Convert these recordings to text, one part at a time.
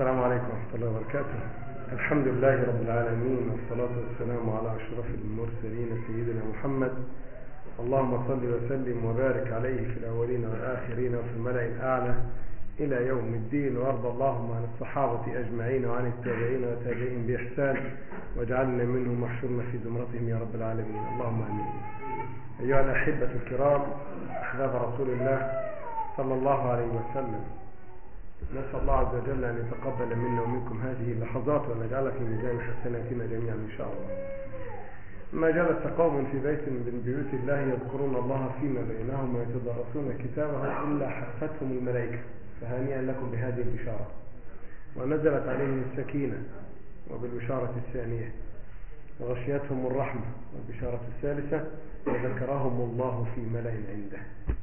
السلام عليكم ورحمة الله وبركاته الحمد لله رب العالمين والصلاة والسلام على أشرف المرسلين سيدنا محمد اللهم صل وسلم وبارك عليه في الأولين والآخرين وفي الملأ الأعلى إلى يوم الدين وارض اللهم عن الصحابة أجمعين وعن التابعين وتابعين بإحسان واجعلنا منهم محشورنا في زمرتهم يا رب العالمين اللهم آمين أيها الأحبة الكرام أحباب رسول الله صلى الله عليه وسلم نسأل الله عز وجل أن يتقبل منا ومنكم هذه اللحظات وأن يجعلها في ميزان حسناتنا جميعا إن شاء الله ما جلس قوم في بيت من بيوت الله يذكرون الله فيما بينهم ويتدارسون كتابه إلا حفتهم الملائكة فهنيئا لكم بهذه البشارة ونزلت عليهم السكينة وبالبشارة الثانية وغشيتهم الرحمة والبشارة الثالثة وذكرهم الله في ملأ عنده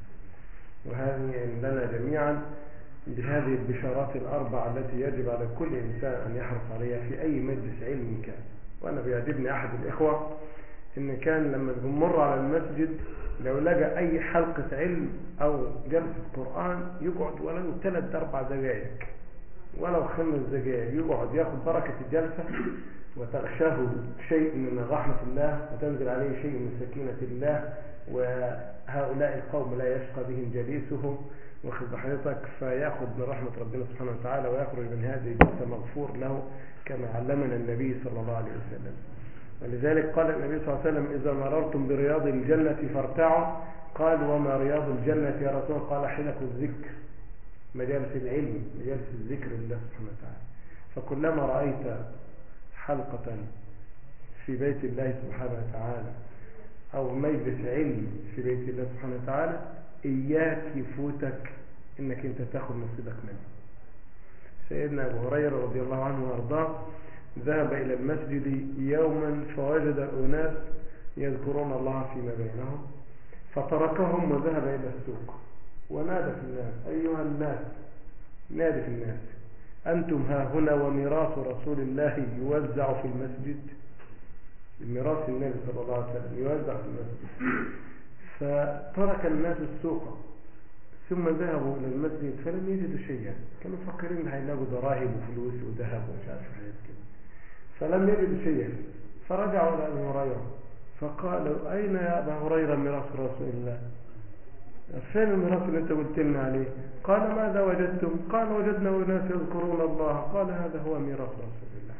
وهذه لنا جميعا بهذه البشارات الأربع التي يجب على كل إنسان أن يحرص عليها في أي مجلس علم كان وأنا بيعجبني أحد الإخوة إن كان لما بنمر على المسجد لو لقى أي حلقة علم أو جلسة قرآن يقعد ولو ثلاث أربع دقائق ولو خمس دقائق يقعد ياخذ بركة الجلسة وتغشاه شيء من رحمة الله وتنزل عليه شيء من سكينة الله وهؤلاء القوم لا يشقى بهم جليسهم واخد بحضرتك فياخذ من رحمة ربنا سبحانه وتعالى ويخرج من هذه الجلسة مغفور له كما علمنا النبي صلى الله عليه وسلم ولذلك قال النبي صلى الله عليه وسلم إذا مررتم برياض الجنة فارتعوا قال وما رياض الجنة يا رسول الله قال حلق الذكر مجالس العلم مجالس الذكر لله سبحانه وتعالى فكلما رأيت حلقة في بيت الله سبحانه وتعالى أو مجلس علم في بيت الله سبحانه وتعالى إياك يفوتك إنك أنت تاخذ نصيبك منه سيدنا أبو هريرة رضي الله عنه وأرضاه ذهب إلى المسجد يوما فوجد أناس يذكرون الله فيما بينهم فتركهم وذهب إلى السوق ونادى في الناس أيها الناس نادي في الناس أنتم ها هنا وميراث رسول الله يوزع في المسجد ميراث النبي صلى الله عليه وسلم يوزع في المسجد فترك الناس السوق ثم ذهبوا إلى المسجد فلم يجدوا شيئا كانوا مفكرين هيلاقوا دراهم وفلوس وذهب ومش عارف حاجات كده فلم يجدوا شيئا فرجعوا إلى أبي هريرة فقالوا أين يا أبا هريرة ميراث رسول الله فين الميراث اللي أنت قلت لنا عليه قال ماذا وجدتم قال وجدنا أناس يذكرون الله قال هذا هو ميراث رسول الله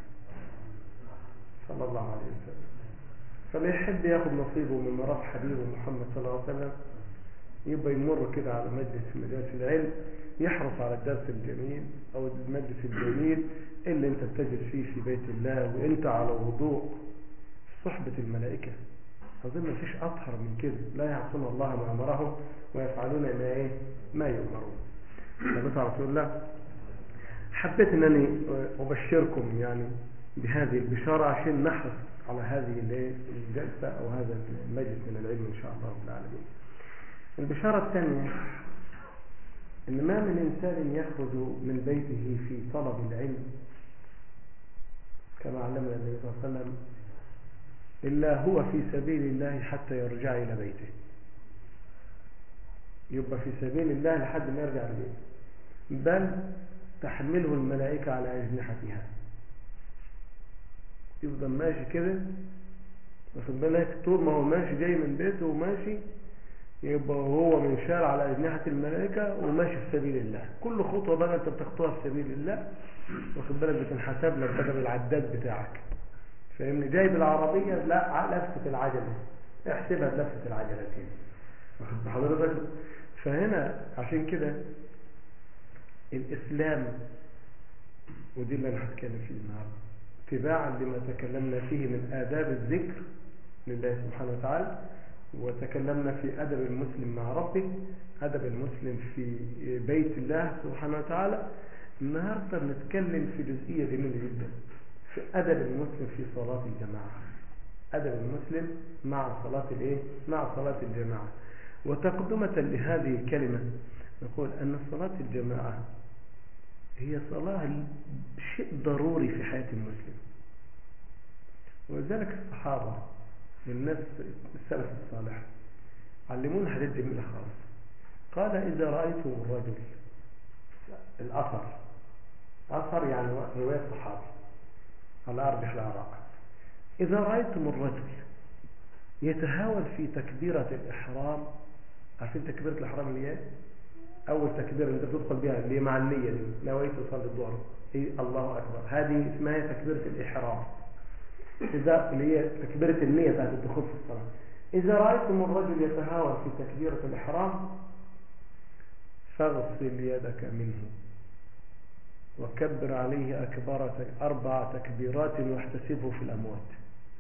صلى الله عليه وسلم فاللي يحب ياخذ نصيبه من ميراث حبيبه محمد صلى الله عليه وسلم يبقى يمر كده على مجلس في مجالس العلم يحرص على الدرس الجميل او المجلس الجميل اللي انت بتجلس فيه في بيت الله وانت على وضوء صحبة الملائكة اظن ما فيش اطهر من كده لا يعصون الله ما امرهم ويفعلون ما ايه ما يؤمرون فبس على رسول الله حبيت انني ابشركم يعني بهذه البشارة عشان نحرص على هذه الجلسة او هذا المجلس من العلم ان شاء الله رب العالمين البشارة الثانية ان ما من انسان يخرج من بيته في طلب العلم كما علمنا النبي صلى الله عليه وسلم إلا هو في سبيل الله حتى يرجع إلى بيته يبقى في سبيل الله لحد ما يرجع لبيته بل تحمله الملائكة على أجنحتها يفضل ماشي كده واخد بالك طول ما هو ماشي جاي من بيته وماشي يبقى هو منشال على أجنحة الملائكة وماشي في سبيل الله كل خطوة بقى أنت بتخطوها في سبيل الله واخد بالك بتنحسب لك بقى بالعداد بتاعك فاهمني جايب العربية لا لفة العجلة احسبها بلفة العجلة كده واخد بحضرتك فهنا عشان كده الإسلام ودي اللي أنا هتكلم فيه النهارده اتباعا لما تكلمنا فيه من آداب الذكر لله سبحانه وتعالى وتكلمنا في أدب المسلم مع ربه أدب المسلم في بيت الله سبحانه وتعالى النهاردة نتكلم في جزئية جميلة جدا في أدب المسلم في صلاة الجماعة أدب المسلم مع صلاة الإيه؟ مع صلاة الجماعة وتقدمة لهذه الكلمة نقول أن صلاة الجماعة هي صلاة شيء ضروري في حياة المسلم ولذلك الصحابة الناس السلف الصالح علمونا حاجات جميلة خالص قال إذا رأيتم الرجل الأثر أثر يعني رواية صحابي على أرجح الآراء إذا رأيتم الرجل يتهاون في تكبيرة الإحرام عارفين تكبيرة الإحرام اللي هي أول تكبيرة أنت تدخل بها اللي هي مع النية دي نويت أصلي الظهر إيه الله أكبر هذه اسمها تكبيرة الإحرام إذا اللي هي تكبيرة النية بعد الدخول في الصلاة إذا رأيتم الرجل يتهاون في تكبيرة الإحرام فاغسل يدك منه وكبر عليه أكبر أربع تكبيرات واحتسبه في الأموات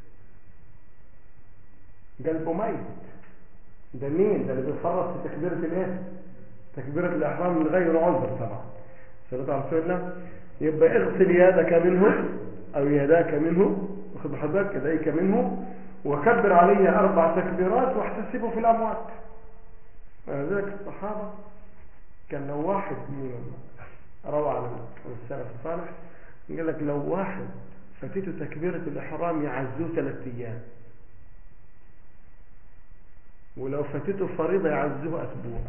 قلبه ميت ده مين ده اللي بيفرط في تكبيرة الايه تكبيرة الإحرام من غير عذر طبعا صلى على رسول الله يبقى اغسل يدك منه أو يداك منه واخد بحضرتك يديك منه وكبر عليه أربع تكبيرات واحتسبه في الأموات ذلك الصحابة كان لو واحد من روى عن السلف الصالح قال لك لو واحد فاتته تكبيرة الإحرام يعزوه ثلاث أيام ولو فاتته فريضة يعزوه أسبوع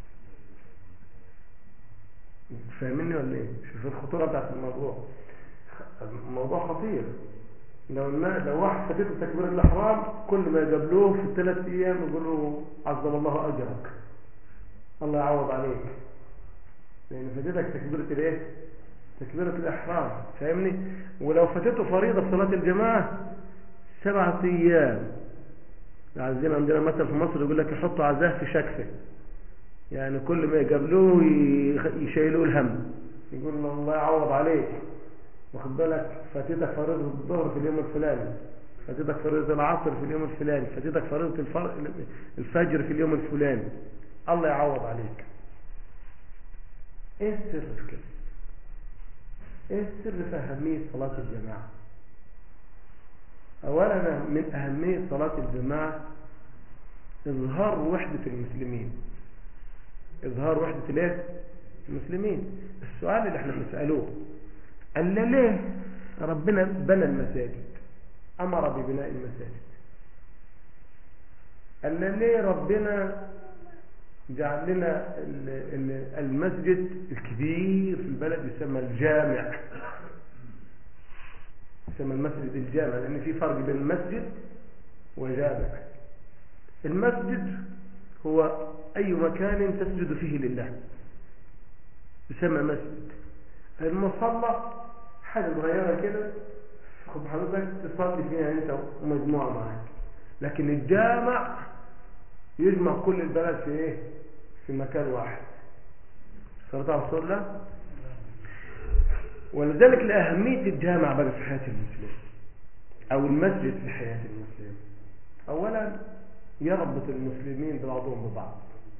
فاهمني ولا ايه شوف الخطورة بتاعت الموضوع الموضوع خطير لو لو واحد فاتته تكبيرة الإحرام كل ما يقابلوه في الثلاث أيام يقولوا عظم الله أجرك الله يعوض عليك لأن فاتتك تكبيرة الايه تكبيرة الإحرام فاهمني ولو فاتته فريضة في صلاة الجماعة سبعة أيام عايزين عندنا مثلا في مصر يقول لك يحطوا عزاه في شكفه يعني كل ما يقابلوه يشيلوه الهم يقول له الله يعوض عليك واخد بالك فاتتك فريضة الظهر في اليوم الفلاني فاتتك فريضة العصر في اليوم الفلاني فاتتك فريضة الفجر في اليوم الفلاني الله يعوض عليك ايه السر في كده ايه السر في اهمية صلاة الجماعة اولا من اهمية صلاة الجماعة اظهار وحدة المسلمين اظهار وحدة الايه المسلمين السؤال اللي احنا بنسألوه قال ليه ربنا بنى المساجد امر ببناء المساجد قال ليه ربنا جعل لنا المسجد الكبير في البلد يسمى الجامع يسمى المسجد الجامع لأن في فرق بين المسجد وجامع المسجد هو أي مكان تسجد فيه لله يسمى مسجد المصلى حاجة صغيرة كده خد حضرتك تصلي فيها أنت ومجموعة معاك لكن الجامع يجمع كل البلد في ايه في مكان واحد صلى على رسول الله ولذلك لأهمية الجامع بقى في حياة المسلم أو المسجد في حياة المسلم أولا يربط المسلمين ببعضهم ببعض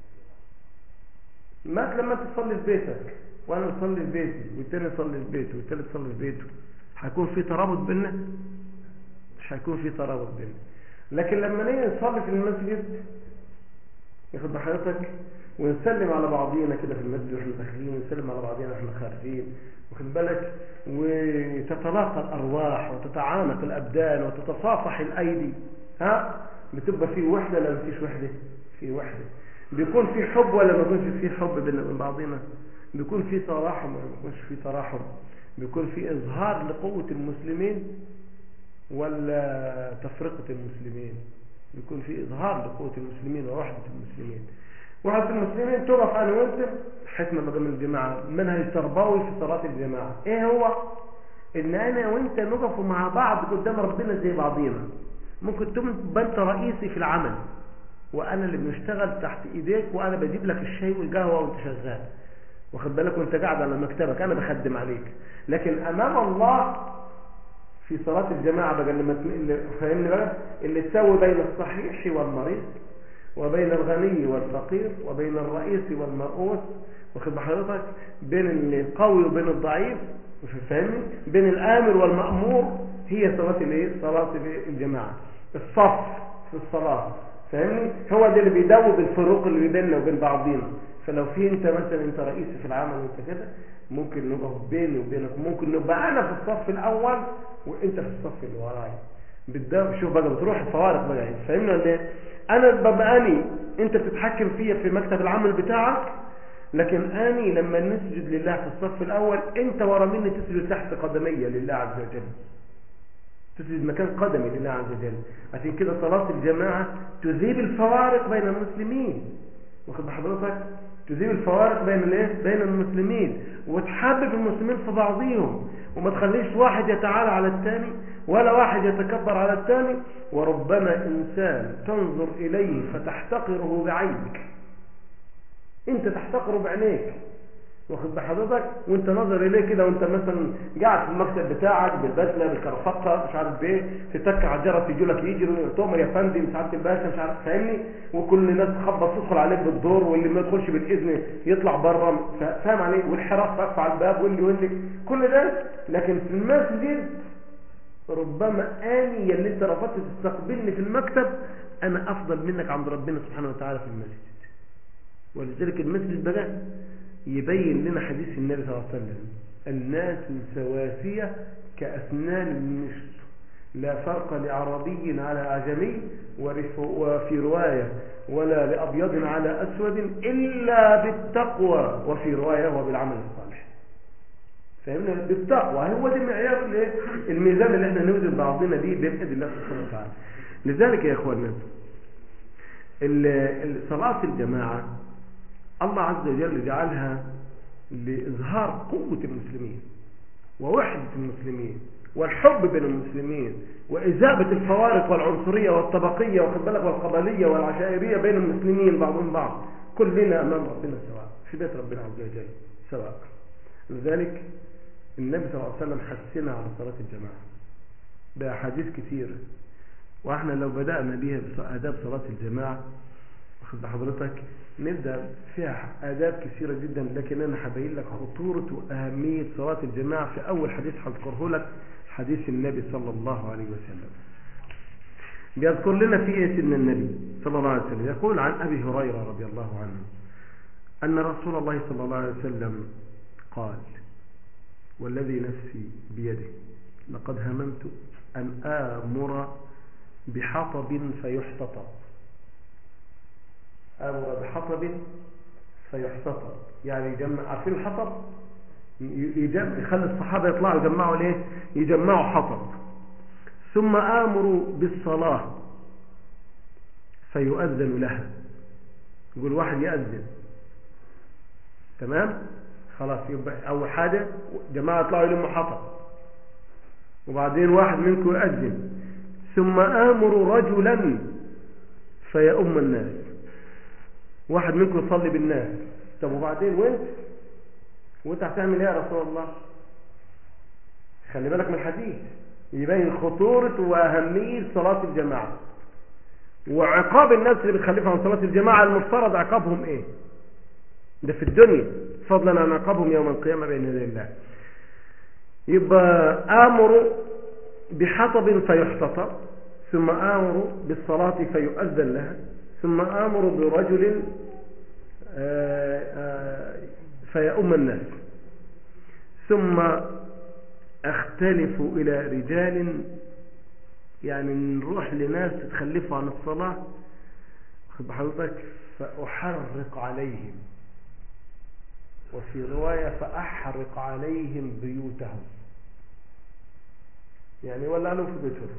ما لما تصلي في بيتك وأنا أصلي في بيتي والتاني يصلي في بيته والتالت يصلي في بيته هيكون في ترابط بيننا مش هيكون في ترابط بيننا لكن لما نيجي نصلي في المسجد ياخد بحضرتك ونسلم على بعضينا كده في المسجد واحنا داخلين ونسلم على بعضينا واحنا خارجين واخد بالك وتتلاقى الارواح وتتعانق الابدان وتتصافح الايدي ها بتبقى في وحده ولا مفيش وحده في وحده بيكون في حب ولا ما يكونش في حب بين بعضينا بيكون في تراحم ولا ما يكونش في تراحم بيكون في اظهار لقوه المسلمين ولا تفرقه المسلمين بيكون في إظهار لقوة المسلمين ووحدة المسلمين وحدة المسلمين تقف أنا وأنت حكمة بقى من الجماعة منهج تربوي في صلاة الجماعة إيه هو؟ إن أنا وأنت نقف مع بعض قدام ربنا زي بعضينا ممكن تبقى أنت رئيسي في العمل وأنا اللي بنشتغل تحت إيديك وأنا بجيب لك الشاي والقهوة وأنت شغال واخد بالك وأنت قاعد على مكتبك أنا بخدم عليك لكن أمام الله في صلاة الجماعة بقى اللي اللي فاهمني بقى اللي تسوي بين الصحيح والمريض وبين الغني والفقير وبين الرئيس والمرؤوس واخد بحضرتك بين القوي وبين الضعيف فاهمني بين الآمر والمأمور هي صلاة الايه صلاة الجماعة الصف في الصلاة فاهمني هو ده اللي بيدوب الفروق اللي بيننا وبين بعضينا فلو في انت مثلا انت رئيس في العمل وانت كده ممكن نبقى بيني وبينك ممكن نبقى انا في الصف الاول وانت في الصف اللي ورايا بالدم شوف بقى بتروح الفوارق بقى يعني فاهمني ولا ايه انا ببقى اني انت بتتحكم فيا في مكتب العمل بتاعك لكن اني لما نسجد لله في الصف الاول انت ورا مني تسجد تحت قدمي لله عز وجل تسجد مكان قدمي لله عز وجل عشان كده صلاة الجماعة تذيب الفوارق بين المسلمين واخد بحضرتك تذيب الفوارق بين الايه بين المسلمين وتحبب المسلمين في بعضهم وما تخليش واحد يتعالى على الثاني ولا واحد يتكبر على الثاني وربما انسان تنظر اليه فتحتقره بعينك انت تحتقره بعينيك واخد بحضرتك وانت ناظر اليه كده وانت مثلا قاعد في المكتب بتاعك بالبدله بالكرافته مش عارف ايه تتك على الجرس يجي لك يجري تؤمر يا فندم سعاده الباشا مش عارف فاهمني وكل الناس تخبط تدخل عليك بالدور واللي ما يدخلش بالاذن يطلع بره فاهم عليه والحراسه واقفه على الباب واللي واللي كل ده لكن في المسجد ربما اني اللي انت رفضت تستقبلني في المكتب انا افضل منك عند ربنا سبحانه وتعالى في المسجد ولذلك المسجد بقى يبين لنا حديث النبي صلى الله عليه وسلم الناس سواسية كأسنان المشط لا فرق لعربي على أعجمي وفي رواية ولا لأبيض على أسود إلا بالتقوى وفي رواية وبالعمل الصالح فهمنا بالتقوى هو ده معيار الميزان اللي احنا نوزن بعضنا بيه بين الله سبحانه وتعالى لذلك يا اخوانا صلاة الجماعة الله عز وجل جعلها لإظهار قوة المسلمين ووحدة المسلمين والحب بين المسلمين وإزابة الفوارق والعنصرية والطبقية واخد بالك والقبلية والعشائرية بين المسلمين بعضهم بعض كلنا أمام ربنا سواء في بيت ربنا عز وجل سواء لذلك النبي صلى الله عليه وسلم حسنا على صلاة الجماعة بأحاديث كثيرة واحنا لو بدأنا بها بآداب صلاة الجماعة واخد بحضرتك نبدأ فيها آداب كثيرة جدا لكن أنا هبين لك خطورة وأهمية صلاة الجماعة في أول حديث هذكره لك حديث النبي صلى الله عليه وسلم بيذكر لنا في إيه سيدنا النبي صلى الله عليه وسلم يقول عن أبي هريرة رضي الله عنه أن رسول الله صلى الله عليه وسلم قال والذي نفسي بيده لقد هممت أن آمر بحطب فيحتطب أمر بحطب فيحتطب يعني يجمع عارفين الحطب يجمع يخلي الصحابة يطلعوا يجمعوا ليه يجمعوا حطب ثم آمروا بالصلاة فيؤذن لها يقول واحد يأذن تمام خلاص يبقى أول حاجة جماعة يطلعوا يلموا حطب وبعدين واحد منكم يأذن ثم آمر رجلا فيؤم الناس واحد منكم يصلي بالناس طب وبعدين وانت وانت هتعمل ايه يا رسول الله خلي بالك من الحديث يبين خطورة وأهمية صلاة الجماعة وعقاب الناس اللي بتخلفها عن صلاة الجماعة المفترض عقابهم ايه ده في الدنيا فضلا عن عقابهم يوم القيامة بين يدي الله يبقى آمر بحطب فيحتطب ثم آمر بالصلاة فيؤذن لها ثم آمر برجل فيؤم الناس ثم اختلف إلى رجال يعني نروح لناس تتخلفوا عن الصلاة خد بحضرتك فأحرق عليهم وفي رواية فأحرق عليهم بيوتهم يعني ولا لهم في بيتهم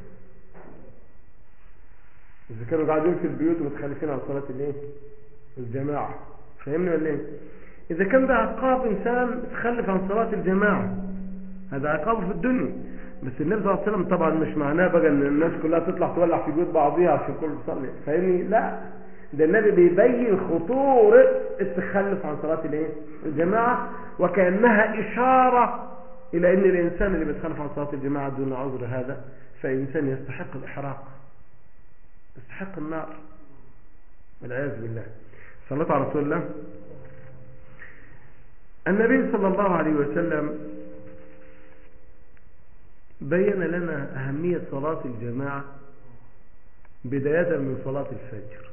إذا كانوا قاعدين في البيوت ومتخلفين عن صلاة الايه الجماعة فهمني ولا ايه إذا كان ده عقاب إنسان تخلف عن صلاة الجماعة هذا عقابه في الدنيا بس النبي صلى الله عليه وسلم طبعا مش معناه بقى ان الناس كلها تطلع تولع في بيوت بعضيها عشان كل تصلي فاهمني لا ده النبي بيبين خطورة التخلف عن صلاة الايه الجماعة وكأنها إشارة إلى أن الإنسان اللي بيتخلف عن صلاة الجماعة دون عذر هذا فإنسان يستحق الإحراق يستحق النار والعياذ بالله صلى على رسول الله النبي صلى الله عليه وسلم بين لنا أهمية صلاة الجماعة بداية من صلاة الفجر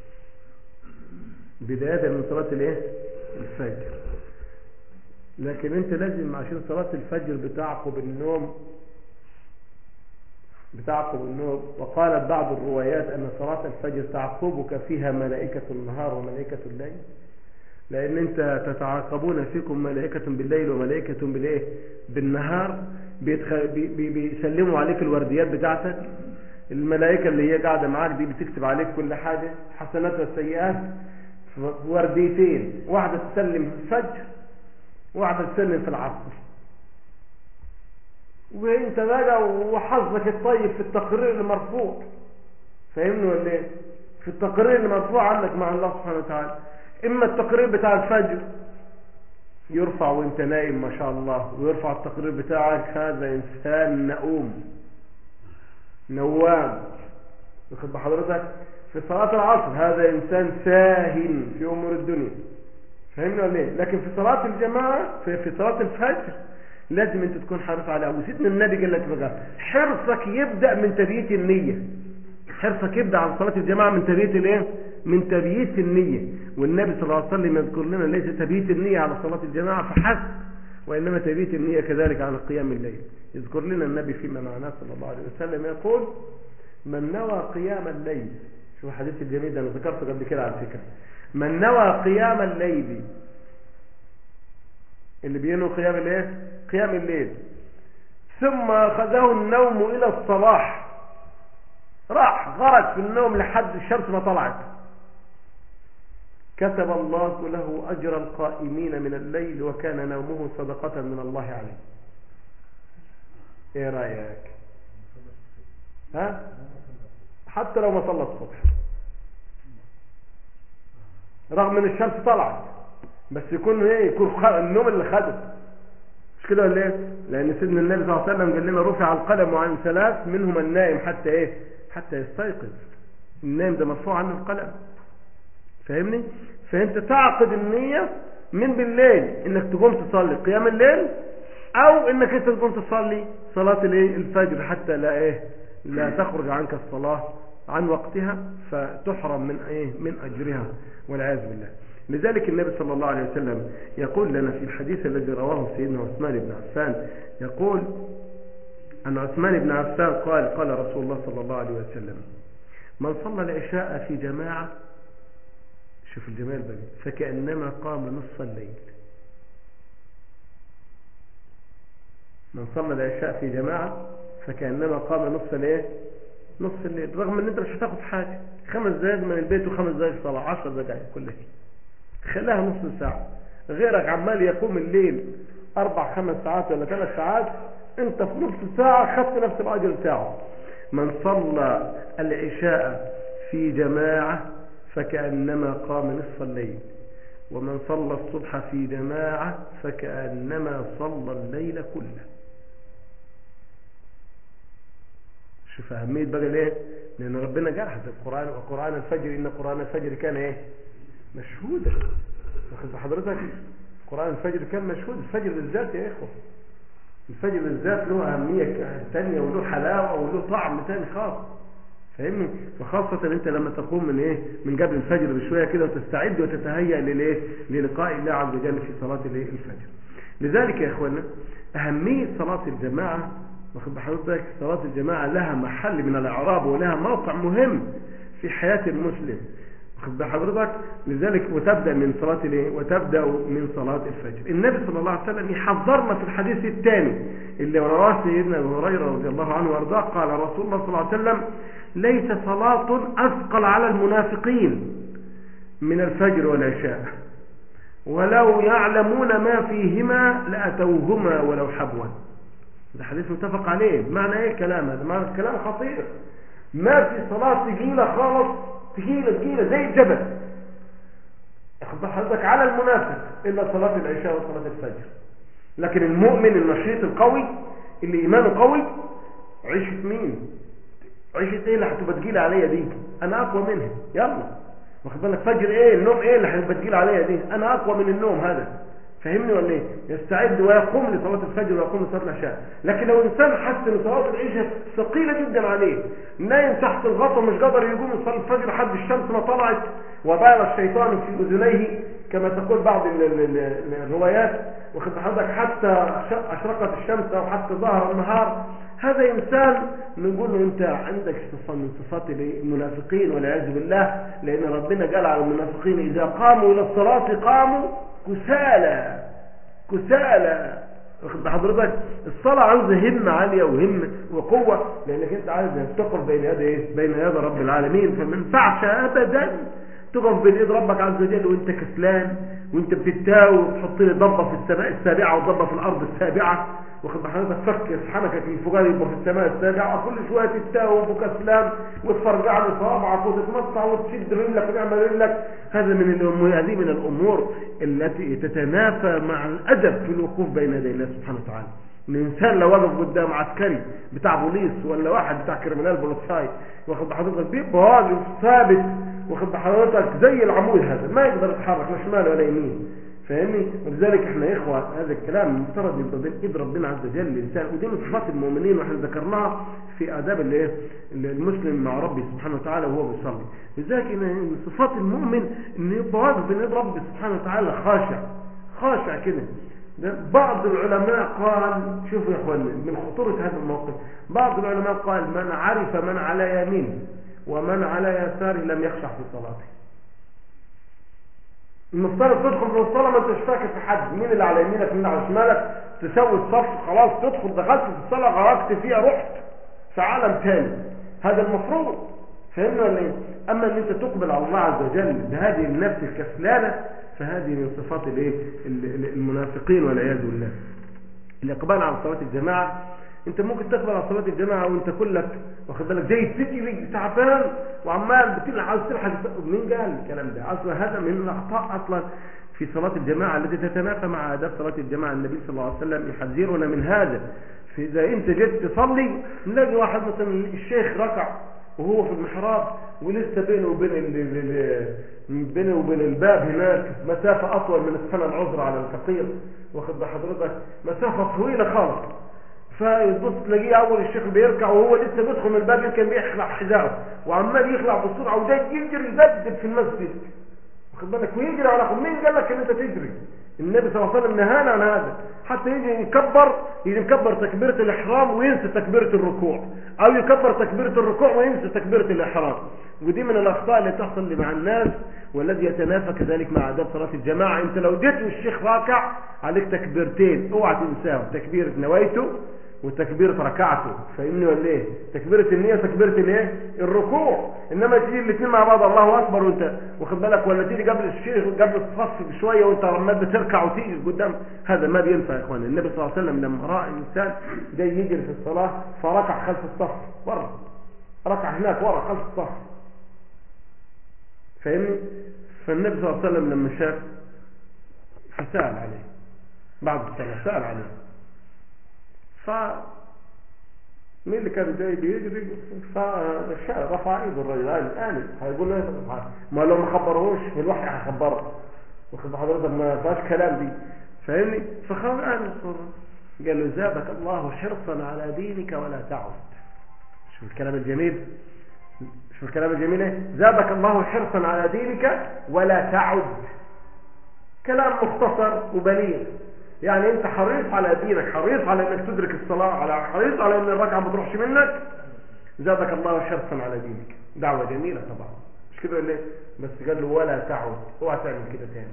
بداية من صلاة الايه الفجر لكن انت لازم عشان صلاة الفجر بتعقب النوم بتعقب النوم وقالت بعض الروايات أن صلاة الفجر تعقبك فيها ملائكة النهار وملائكة الليل لان انت تتعاقبون فيكم ملائكة بالليل وملائكة بالايه بالنهار بيتخ... بي... بي... بيسلموا عليك الورديات بتاعتك الملائكة اللي هي قاعدة معاك دي بتكتب عليك كل حاجة حسنات والسيئات ورديتين واحدة تسلم في الفجر واحدة تسلم في العصر وانت بقى وحظك الطيب في التقرير المرفوع فاهمني ولا ايه في التقرير المرفوع عنك مع الله سبحانه وتعالى اما التقرير بتاع الفجر يرفع وانت نايم ما شاء الله ويرفع التقرير بتاعك هذا انسان نؤوم نوام واخد بحضرتك في صلاة العصر هذا انسان ساهن في امور الدنيا فاهمني ولا ايه لكن في صلاة الجماعة في, في صلاة الفجر لازم انت تكون حريص عليها وسيدنا النبي قال لك بقى حرصك يبدأ من تبييت النية حرصك يبدأ عن صلاة الجماعة من تبييت الايه من تبييت النية والنبي صلى الله عليه وسلم يذكر لنا ليس تبييت النية على صلاة الجماعة فحسب وإنما تبييت النية كذلك على قيام الليل يذكر لنا النبي فيما معناه صلى الله عليه وسلم يقول من نوى قيام الليل شو الحديث الجميل ده انا ذكرته قبل كده على فكرة من نوى قيام الليل اللي بينوي قيام الايه قيام الليل ثم اخذه النوم الى الصباح راح غرق في النوم لحد الشمس ما طلعت كتب الله له أجر القائمين من الليل وكان نومه صدقة من الله عليه ايه رأيك ها حتى لو ما صلى الصبح رغم ان الشمس طلعت بس يكون ايه يكون النوم اللي خده مش كده ولا ايه لان سيدنا النبي صلى الله عليه وسلم قال لنا رفع القلم عن ثلاث منهم النائم حتى ايه حتى يستيقظ النائم ده مرفوع عنه القلم فاهمني فانت تعقد النية من بالليل انك تقوم تصلي قيام الليل او انك انت تقوم تصلي صلاة الايه الفجر حتى لا ايه لا تخرج عنك الصلاة عن وقتها فتحرم من ايه من اجرها والعياذ بالله لذلك النبي صلى الله عليه وسلم يقول لنا في الحديث الذي رواه سيدنا عثمان بن عفان يقول أن عثمان بن عفان قال قال رسول الله صلى الله عليه وسلم من صلى العشاء في جماعة شوف الجمال بقى فكأنما قام نصف الليل من صلى العشاء في جماعة فكأنما قام نصف الايه نصف الليل رغم ان انت مش هتاخد حاجة خمس دقائق من البيت وخمس دقائق صلاة عشر دقائق كلها خلاها نص ساعة غيرك عمال يقوم الليل اربع خمس ساعات ولا ثلاث ساعات انت في نص ساعة خدت نفس الاجر بتاعه من صلى العشاء في جماعة فكأنما قام نصف الليل ومن صلى الصبح في جماعة فكأنما صلى الليل كله شوف أهمية بقى ليه لأن ربنا جرح في القرآن وقرآن الفجر إن قرآن الفجر كان إيه مشهودا واخد حضرتك قرآن الفجر كان مشهود الفجر بالذات يا إخوة الفجر بالذات له أهمية ثانية وله حلاوة وله طعم ثاني خاص فاهمني وخاصة انت لما تقوم من ايه من قبل الفجر بشوية كده وتستعد وتتهيأ للايه للقاء الله عز وجل في صلاة الايه الفجر لذلك يا اخوانا اهمية صلاة الجماعة واخد بحضرتك صلاة الجماعة لها محل من الاعراب ولها موقع مهم في حياة المسلم واخد بحضرتك لذلك وتبدأ من صلاة الايه وتبدأ من صلاة الفجر النبي صلى الله عليه وسلم يحذرنا في الحديث الثاني اللي رواه سيدنا ابو هريره رضي الله عنه وارضاه قال رسول الله صلى الله عليه وسلم ليس صلاة أثقل على المنافقين من الفجر والعشاء ولو يعلمون ما فيهما لأتوهما ولو حبوا ده حديث متفق عليه معنى ايه كلام هذا معنى كلام خطير ما في صلاة تقيلة خالص تقيلة تقيلة زي الجبل اخذ حضرتك على المنافق إلا صلاة العشاء وصلاة الفجر لكن المؤمن النشيط القوي اللي إيمانه قوي عيشة مين عيشة ايه اللي هتبقى تجيلة عليا دي انا اقوى منها يلا واخد بالك فجر ايه النوم ايه اللي هتبقى تجيلة عليا دي انا اقوى من النوم هذا فهمني ولا ايه يستعد ويقوم لصلاة الفجر ويقوم لصلاة العشاء لكن لو انسان حس ان صلاة العشاء ثقيلة جدا عليه نايم تحت الغطا مش قادر يقوم يصلي الفجر لحد الشمس ما طلعت وبال الشيطان في اذنيه كما تقول بعض الروايات واخد حضرتك حتى اشرقت الشمس او حتى ظهر النهار هذا إنسان نقول له أنت عندك صفة من صفات المنافقين والعياذ بالله لأن ربنا قال على المنافقين إذا قاموا إلى الصلاة قاموا كسالى كسالى واخد حضرتك الصلاة عاوزة همة عالية وهمة وقوة لأنك أنت عايز تقف بين يدي إيه؟ بين يدي رب العالمين فما ينفعش أبدا تقف بين يد ربك عز وجل وأنت كسلان وأنت بتتاوي وتحط لي ضربة في السماء السابعة وضربة في الأرض السابعة واخد حضرتك فك حنكك الفجار يبقى في السماء السابعة كل شوية تتاوب وكسلان وتفرجع له صوابعك وتتمطع وتشد رجلك وتعمل رجلك هذا من الأمور هذه من الأمور التي تتنافى مع الأدب في الوقوف بين يدي الله سبحانه وتعالى الإنسان لو وقف قدام عسكري بتاع بوليس ولا واحد بتاع كريمنال بوليساي واخد حضرتك بيبقى واقف ثابت واخد حضرتك زي العمود هذا ما يقدر يتحرك لا شمال ولا يمين فاهمني ولذلك احنا يا اخوه هذا الكلام المفترض يبقى بين ايد ربنا عز وجل الانسان ودي من صفات المؤمنين واحنا ذكرناها في اداب الايه المسلم مع ربه سبحانه وتعالى وهو بيصلي لذلك من صفات المؤمن انه يبقى واقف بين ايد ربه سبحانه وتعالى خاشع خاشع كده بعض العلماء قال شوفوا يا اخواني من خطوره هذا الموقف بعض العلماء قال من عرف من على يمينه ومن على يساره لم يخشع في صلاته المفترض تدخل في الصلاة ما انتش فاكر في حد مين اللي على يمينك مين اللي على شمالك تسوي الصف خلاص تدخل دخلت في الصلاة غرقت فيها رحت في عالم تاني هذا المفروض فهمنا ولا ايه اما ان انت تقبل على الله عز وجل بهذه النفس الكسلانة فهذه من صفات الايه المنافقين والعياذ بالله الاقبال على صلاة الجماعة انت ممكن تقبل على صلاه الجماعه وانت كلك واخد بالك زي تجري تعبان وعمال بتلحق عاوز تلحق مين قال الكلام ده اصلا هذا من الاخطاء اصلا في صلاه الجماعه التي تتنافى مع اداب صلاه الجماعه النبي صلى الله عليه وسلم يحذرنا من هذا فاذا انت جيت تصلي نلاقي واحد مثلا الشيخ ركع وهو في المحراب ولسه بينه وبين بينه وبين الباب هناك مسافه اطول من السنه العذرة على الفقير واخد بحضرتك مسافه طويله خالص فيبص تلاقيه اول الشيخ بيركع وهو لسه بيدخل من الباب يمكن بيخلع حذاءه وعمال يخلع بسرعه وده يجري يدبدب في المسجد واخد بالك ويجري على اخوه مين قال لك ان انت تجري النبي صلى الله عليه وسلم نهانا عن هذا حتى يجي يكبر يجي يكبر تكبيره الاحرام وينسى تكبيره الركوع او يكبر تكبيره الركوع وينسى تكبيره الاحرام ودي من الاخطاء اللي تحصل مع الناس والذي يتنافى كذلك مع اداب صلاه الجماعه انت لو جيت والشيخ راكع عليك تكبيرتين اوعى تنساهم تكبيره نويته وتكبيرة ركعته فاهمني ولا ايه تكبيرة النية وتكبيرة الايه الركوع انما تيجي الاثنين مع بعض الله اكبر وانت واخد بالك ولا تيجي قبل الشيخ قبل الصف بشويه وانت عمال بتركع وتيجي قدام هذا ما بينفع يا اخوان النبي صلى الله عليه وسلم لما راى انسان جاي يجري في الصلاه فركع خلف الصف ورا ركع هناك ورا خلف الصف فاهمني فالنبي صلى الله عليه وسلم لما شاف فسال عليه بعد الصلاه سال عليه ف مين اللي كان جاي بيجري فرفع ايده الراجل قال انا هيقول له ما لو ما خبروش الوحي هيخبره واخد حضرتك ما فيهاش كلام دي فاهمني فخرج انا قال له زادك الله حرصا على دينك ولا تعد شوف الكلام الجميل شوف الكلام الجميل ايه زادك الله حرصا على دينك ولا تعد كلام مختصر وبليغ يعني انت حريص على دينك حريص على انك تدرك الصلاة على حريص على ان الركعة ما تروحش منك زادك الله حرصا على دينك دعوة جميلة طبعا مش كده ولا بس قال له ولا تعود اوعى تعمل كده تاني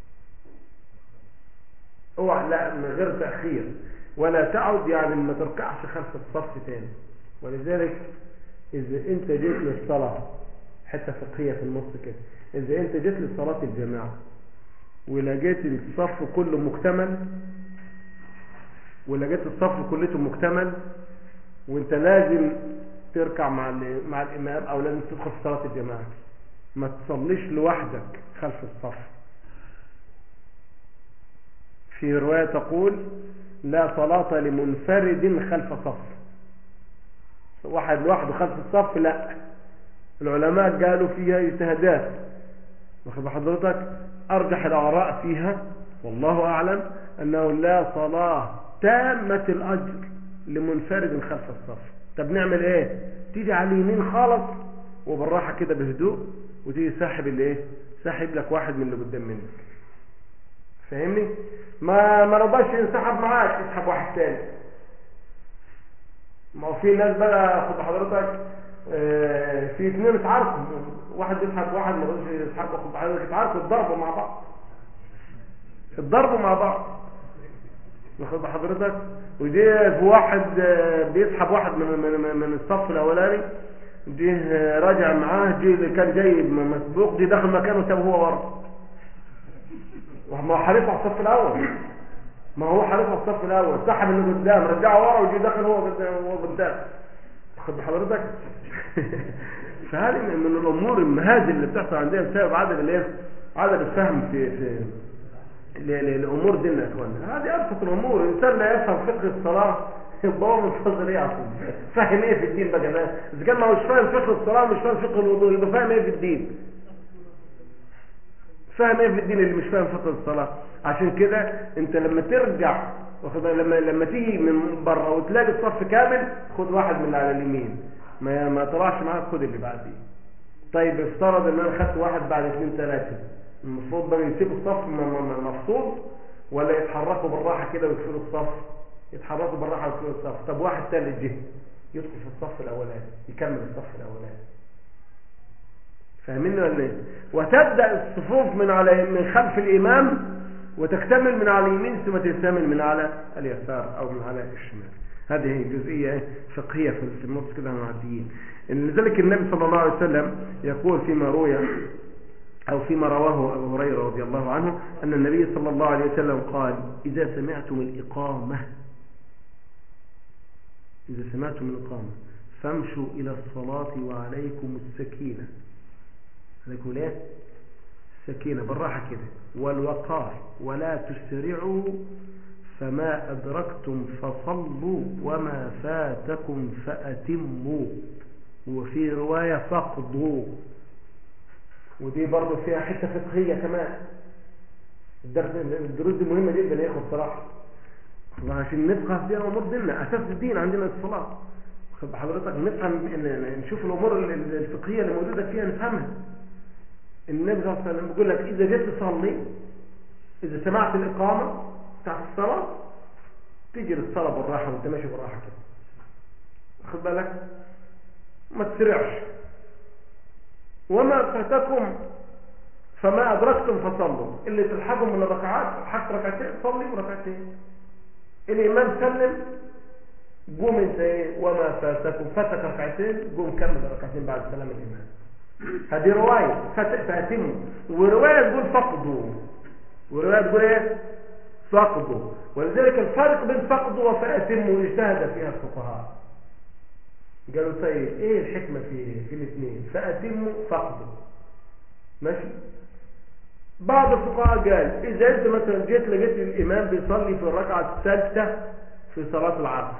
اوعى لا من غير تأخير ولا تعود يعني ما تركعش خلف الصف تاني ولذلك اذا انت جيت للصلاة حتة فقهية في النص كده اذا انت جيت لصلاة الجماعة ولقيت الصف كله مكتمل ولقيت الصف كلته مكتمل وانت لازم تركع مع مع الامام او لازم تدخل في صلاه الجماعه ما تصليش لوحدك خلف الصف في روايه تقول لا صلاه لمنفرد خلف صف واحد لوحده خلف الصف لا العلماء قالوا فيها اجتهادات واخد حضرتك أرجح الآراء فيها والله أعلم أنه لا صلاة تامة الأجر لمنفرد خلف الصف طب نعمل ايه تيجي على اليمين خالص وبالراحة كده بهدوء وتيجي ساحب الايه ساحب لك واحد من اللي قدام منك فاهمني ما ما رضاش ينسحب معاك اسحب واحد تاني ما هو في ناس بقى خد حضرتك آه، في اثنين اتعاركوا واحد يسحب واحد ما يقدرش يسحب خد حضرتك اتعاركوا اتضربوا مع بعض اتضربوا مع بعض واخد حضرتك وجه في واحد آه، بيسحب واحد من من من- من الصف الاولاني جه آه، راجع معاه جه اللي كان جاي مسبوق جه دخل مكانه سابه هو ورا ما هو حريص على الصف الاول ما هو حريص على الصف الاول سحب اللي قدام رجعه ورا وجه دخل هو قدام هو قدام خد حضرتك فهذه من من الامور المهازل اللي بتحصل عندنا بسبب عدم الايه عدم الفهم في في ل- ل- لامور ديننا يا اخوانا هذه ابسط الامور الانسان لا يفهم فقه الصلاه يبقى هو منتظر ايه اصلا فاهم ايه في الدين بقى ده اذا كان ما هوش فاهم فقه الصلاه مش فاهم فقه الوضوء يبقى فاهم ايه في الدين فاهم ايه في الدين اللي مش فاهم فقه الصلاه عشان كده انت لما ترجع واخد بالك؟ لما لما تيجي من بره وتلاقي الصف كامل خد واحد من اللي على اليمين ما ما طلعش معاك خد اللي بعديه طيب افترض ان انا خدت واحد بعد اثنين ثلاثه المفروض بقى يسيبوا الصف م- م- م- مفصول ولا يتحركوا بالراحه كده ويقفلوا الصف يتحركوا بالراحه ويقفلوا الصف طب واحد ثالث جه يدخل في الصف الاولاني يكمل الصف الاولاني فاهمين ولا ايه وتبدا الصفوف من على من خلف الامام وتكتمل من على اليمين ثم تكتمل من على اليسار او من على الشمال هذه هي جزئيه إيه؟ فقهيه في في النص كده معديين لذلك النبي صلى الله عليه وسلم يقول فيما روي أو فيما رواه أبو هريرة رضي الله عنه أن النبي صلى الله عليه وسلم قال إذا سمعتم الإقامة إذا سمعتم الإقامة فامشوا إلى الصلاة وعليكم السكينة عليكم ليه؟ السكينة بالراحة كده والوقار ولا تسرعوا فما أدركتم فصلوا وما فاتكم فأتموا وفي رواية فقضوا ودي برضه فيها حته فقهيه كمان الدرس الدروس دي مهمه جدا يا اخوه بصراحه الله عشان نفقه فيها امور ديننا اساس الدين عندنا الصلاه خد حضرتك نفهم ن- نشوف الامور ال- ال- الفقهيه اللي موجوده فيها نفهمها النبي صلى الله عليه وسلم بيقول لك اذا جيت تصلي اذا سمعت الاقامه بتاعت الصلاه تيجي للصلاه بالراحه وانت ماشي بالراحه كده خد بالك ما تسرعش وما فاتكم فما أدركتم فصلوا اللي تلحقوا من الركعات حق ركعتين صلي ركعتين الإمام سلم قوم انت ايه وما فاتكم فاتك ركعتين قوم كمل ركعتين بعد سلام الإمام هذه رواية فات- فاتموا ورواية تقول فقدوا ورواية تقول ايه فقدوا ولذلك الفرق بين فقدوا وفاتموا اجتهد فيها الفقهاء قالوا طيب ايه الحكمة في في الاثنين فأتموا فقدوا ماشي بعض الفقهاء قال اذا انت مثلا جيت لقيت الامام بيصلي في الركعة الثالثة في صلاة العصر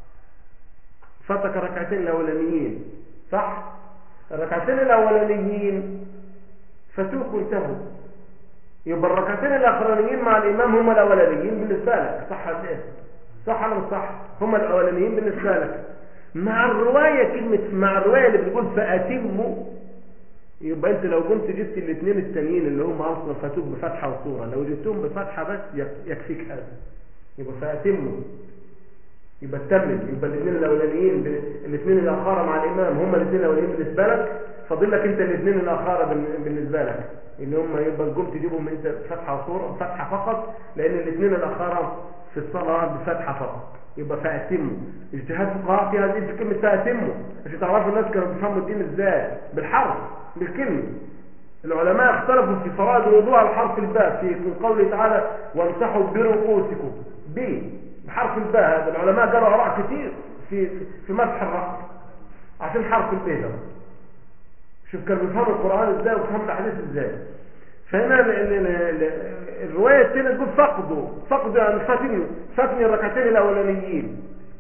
فاتك ركعتين الاولانيين صح الركعتين الاولانيين فاتوك وانتهوا يبقى الركعتين الاخرانيين مع الامام هم الاولانيين بالنسبة لك صح ولا ايه صح ولا مش صح هم الاولانيين بالنسبة لك مع الرواية كلمة مع الرواية اللي بتقول فأتموا يبقى انت لو كنت جبت الاثنين التانيين اللي هم اصلا فاتوك بفتحة وصورة لو جبتهم بفتحة بس يك- يكفيك هذا يبقى فأتموا يبقى تكمل يبقى الاثنين الاولانيين ب- الاثنين الاخرى مع الامام هم الاثنين الاولانيين بالنسبه لك فاضل لك انت الاثنين الاخرى بال- بالنسبه لك اللي هم يبقى قمت تجيبهم انت فتحه وصوره فتحه فقط لان الاثنين الاخرى في الصلاه بفتحه فقط يبقى فاتموا اجتهاد فقهاء في هذه في كلمه فاتموا عشان تعرفوا الناس كانوا بيفهموا الدين ازاي بالحرف بالكلمه العلماء اختلفوا في فرائض الوضوء على حرف الباء في في قوله تعالى وامسحوا برؤوسكم ب بحرف الباء هذا العلماء قالوا اراء كثير في في مسح الراس عشان حرف الباء ده شوف كانوا بيفهموا القران ازاي وبيفهموا الاحاديث ازاي فهنا ال- ال- ال- الروايه الثانيه تقول فقدوا فقدوا يعني فاتني فاتني الركعتين الاولانيين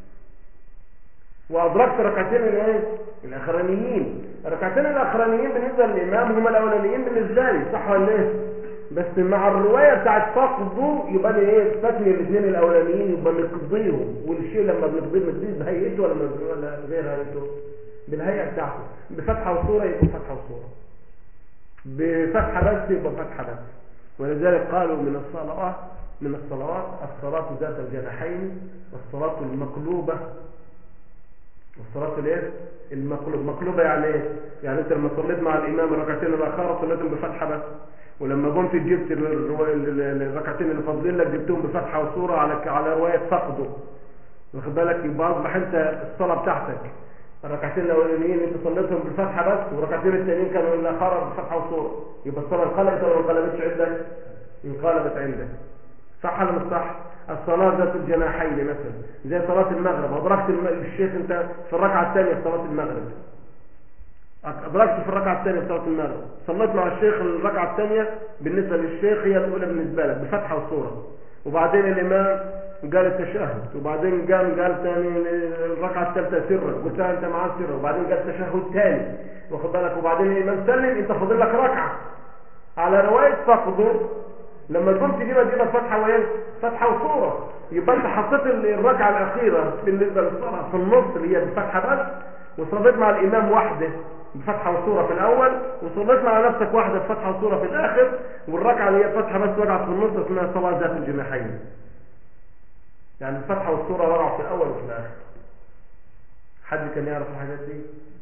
وادركت ركعتين الايه الاخرانيين الركعتين الاخرانيين بالنسبه للامام هم الاولانيين بالنسبه لي صح ولا ايه بس مع الروايه بتاعت فقدوا يبقى لي ايه فاتني الاثنين الاولانيين يبقى نقضيهم والشيء لما بنقضيه بنقضيه بهيئته ولا من- ولا غير هيئته بالهيئه بتاعته بفتحه وصوره يبقى فتحه وصوره بفتحه بس يبقى فتحه بس ولذلك قالوا من الصلوات من الصلوات الصلاة ذات الجناحين والصلاة المقلوبة والصلاة الايه المقلوب مقلوبة يعني ايه يعني انت لما صليت مع الامام الركعتين الاخر صليتهم بفتحة بس ولما قمت جبت ال- الروا- ال- ال- الركعتين اللي فاضلين لك جبتهم بفتحة وصورة على على رواية فقده واخد بالك يبقى اصبح انت الصلاة بتاعتك الركعتين الاولانيين انت صليتهم بالفتحة بس والركعتين التانيين كانوا الاخر بفتحة وصورة يبقى الصلاة انقلبت ولا ما انقلبتش عندك انقلبت عندك صح ولا مش صح الصلاة ذات الجناحين مثلا زي صلاة المغرب أدركت الم- الشيخ أنت في الركعة الثانية في صلاة المغرب أدركت في الركعة الثانية في صلاة المغرب صليت مع الشيخ الركعة الثانية بالنسبة للشيخ هي الأولى بالنسبة لك بفتحة وصورة وبعدين الإمام قال التشهد وبعدين قام قال ثاني الركعة الثالثة سرا قلت له أنت معاه سرا وبعدين قال التشهد ثاني واخد بالك وبعدين الإمام سلم أنت فاضل لك ركعة على رواية فقده لما قمت تجيبها تجيبها فتحة وإيه؟ فتحة وصورة يبقى أنت حطيت ال- الركعة الأخيرة بالنسبة للصلاة في النص اللي هي بفتحة بس وصليت مع الإمام واحدة بفتحة وصورة في الأول وصليت مع نفسك واحدة بفتحة وصورة في الآخر والركعة اللي هي فتحة بس وقعت في النص اسمها صلاة ذات الجناحين يعني الفتحة والصورة وقعوا في الأول وفي الآخر حد كان يعرف الحاجات دي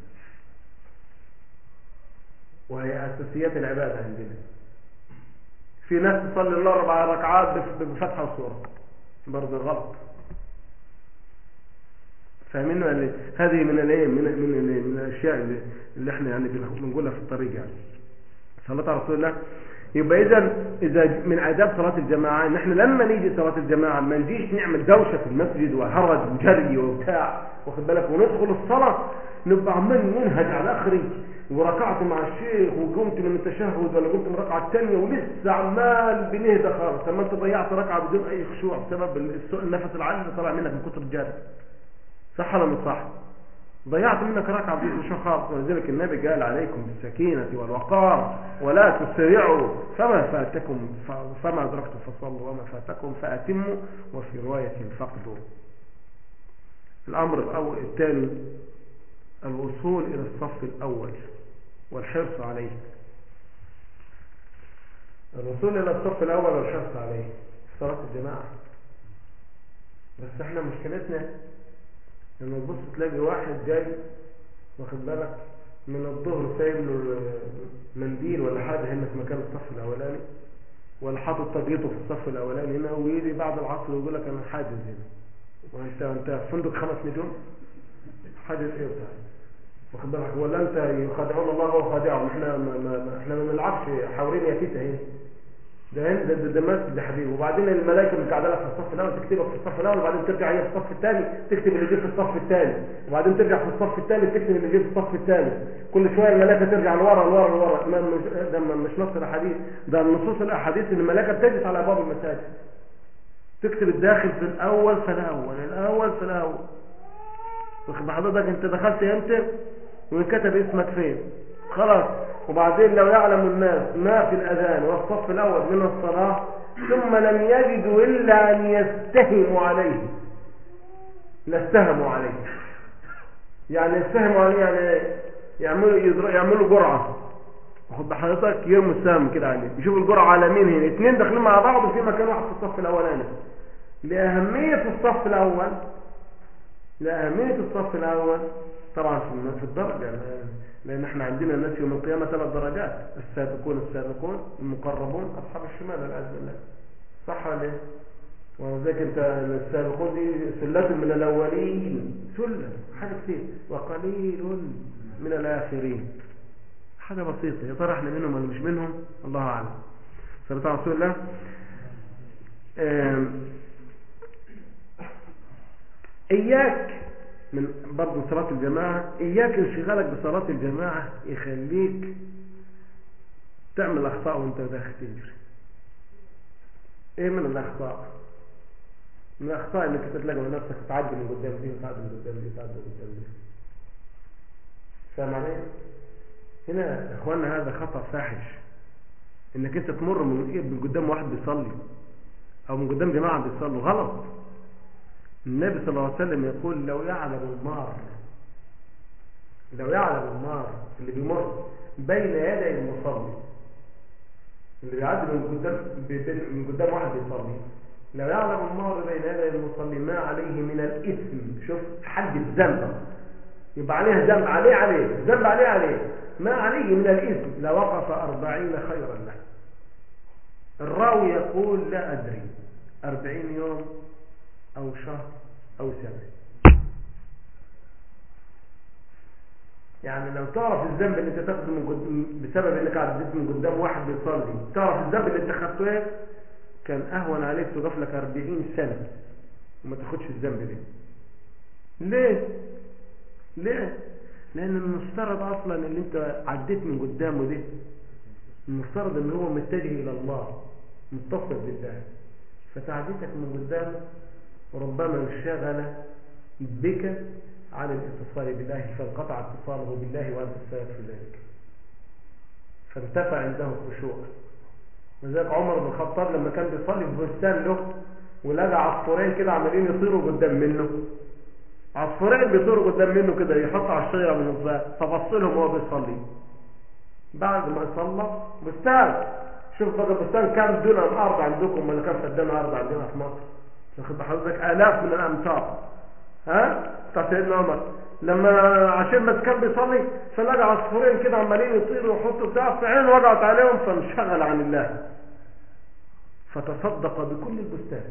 وهي أساسيات العبادة عندنا في ناس تصلي الأربع ركعات بف- بفتحة وصورة برضه غلط فاهمين ولا إيه؟ هذه من الايه من من من, من الاشياء اللي, اللي احنا يعني بنخ- بنقولها في الطريق يعني صلاة على رسول الله يبقى اذا اذا من آداب صلاة الجماعة ان احنا لما نيجي صلاة الجماعة ما نجيش نعمل دوشة في المسجد وهرج وجري وبتاع واخد بالك وندخل الصلاة نبقى عمال ننهج على اخري وركعت مع الشيخ وقمت من التشهد ولا قمت من الركعة الثانية ولسه عمال بنهدى خالص لما انت ضيعت ركعة بدون اي خشوع بسبب الس- النفس العالي اللي طلع منك من كتر الجري صح ولا مش صح ضيعت منك ركعة بدون خشوع خالص ولذلك النبي قال عليكم بالسكينة والوقار ولا تسرعوا فما فاتكم ف- فما أدركتم فصلوا وما فاتكم فأتموا وفي رواية فقدوا الأمر الأول الثاني الوصول إلى الصف الأول والحرص عليه الوصول إلى الصف الأول والحرص عليه في صلاة الجماعة بس احنا مشكلتنا لما تبص تلاقي واحد جاي واخد بالك من الظهر سايب له منديل ولا حاجة هنا في مكان الصف الأولاني ولا حاطط طاقيته في الصف الأولاني هنا ويجي بعد العصر ويقول لك أنا حاجز هنا وأنت أنت في فندق خمس نجوم حاجز إيه بتاعي واخد بالك ولا أنت يخادعون الله وهو خادعهم إحنا ما ما ما- إحنا ما بنلعبش حاورين يا تيتا هنا ده هنا- ده, ده, ده مسجد يا حبيبي وبعدين الملائكه اللي قاعده لك في الصف الاول تكتبك في الصف الاول وبعدين ترجع هي في الصف الثاني تكتب اللي جه في الصف الثاني وبعدين ترجع في الصف الثاني تكتب اللي جه في الصف الثاني كل شويه الملائكه ترجع لورا لورا لورا ما مش ده ما- مش نص الاحاديث ده النصوص الاحاديث ان الملائكه بتجلس على ابواب المساجد تكتب الداخل في الاول فالاول الاول فالاول واخد حضرتك انت دخلت امتى وكتب اسمك فين خلاص وبعدين لو يعلم الناس ما في الأذان والصف الأول من الصلاة ثم لم يجدوا إلا أن يستهموا عليه لاستهموا عليه يعني يستهموا عليه يعني ايه؟ يعملوا يضر- يعملوا جرعة واخد بحضرتك يرموا السهم كده عليه يشوفوا الجرعة على مين هنا اثنين داخلين مع بعض وفي مكان واحد في الصف الأولاني لأهمية الصف الأول لأهمية الصف الأول طبعا في في الدرجة لأن- لأن احنا عندنا الناس يوم القيامة ثلاث درجات السابقون السابقون المقربون أصحاب الشمال والعياذ بالله صح ولا ايه؟ ولذلك انت السابقون دي سلة من الأولين سلة حاجة كتير وقليل من الآخرين حاجة بسيطة يا ترى احنا منهم ولا مش منهم الله أعلم صلى الله عليه رسول الله آم، إياك من برضه صلاة الجماعة إياك انشغالك بصلاة الجماعة يخليك تعمل أخطاء وأنت داخل تجري إيه من الأخطاء؟ من الأخطاء إنك أنت تلاقي نفسك تعدي من قدام دي وتعدي من قدام دي وتعدي من قدام دي فاهم علي؟ هنا يا إخواننا هذا خطأ فاحش إنك أنت تمر من إيه من قدام واحد بيصلي أو من قدام جماعة بيصلوا غلط النبي صلى الله عليه وسلم يقول لو يعلم المار لو يعلم المار اللي بيمر بين يدي المصلي اللي بيعدي من قدام بين- من قدام واحد بيصلي لو يعلم المار بين يدي المصلي ما عليه من الاثم شوف حد الذنب يبقى عليها ذنب عليه عليه ذنب عليه عليه ما عليه من الإثم لوقف أربعين خيرا له الراوي يقول لا أدري أربعين يوم أو شهر أو سنة يعني لو تعرف الذنب اللي انت تاخده من قد... بسبب انك عديت من قدام واحد بيصلي تعرف الذنب اللي انت خدته ايه كان اهون عليك تضاف لك 40 سنه وما تاخدش الذنب ده ليه ليه لان المفترض اصلا اللي انت عديت من قدامه ده المفترض ان هو متجه الى الله متصل بالله فتعديتك من قدامه ربما انشغل بك عن الاتصال بالله فانقطع اتصاله بالله وانت السبب في ذلك فانتفع عنده الخشوع وذلك عمر بن الخطاب لما كان بيصلي في بستان له ولقى عصفورين كده عمالين يطيروا قدام منه عصفورين بيطيروا قدام منه كده يحط على الشجره من الظهر فبصلهم وهو بيصلي بعد ما صلى بستان شوف بقى البستان كام دونم ارض عندكم ولا كام فدان ارض عندنا في مصر واخد حضرتك الاف من الامتار ها بتاع سيدنا عمر لما عشان ما كان بيصلي فلقى عصفورين كده عمالين يطيروا ويحطوا بتاع في عينه وقعت عليهم فانشغل عن الله فتصدق بكل البستان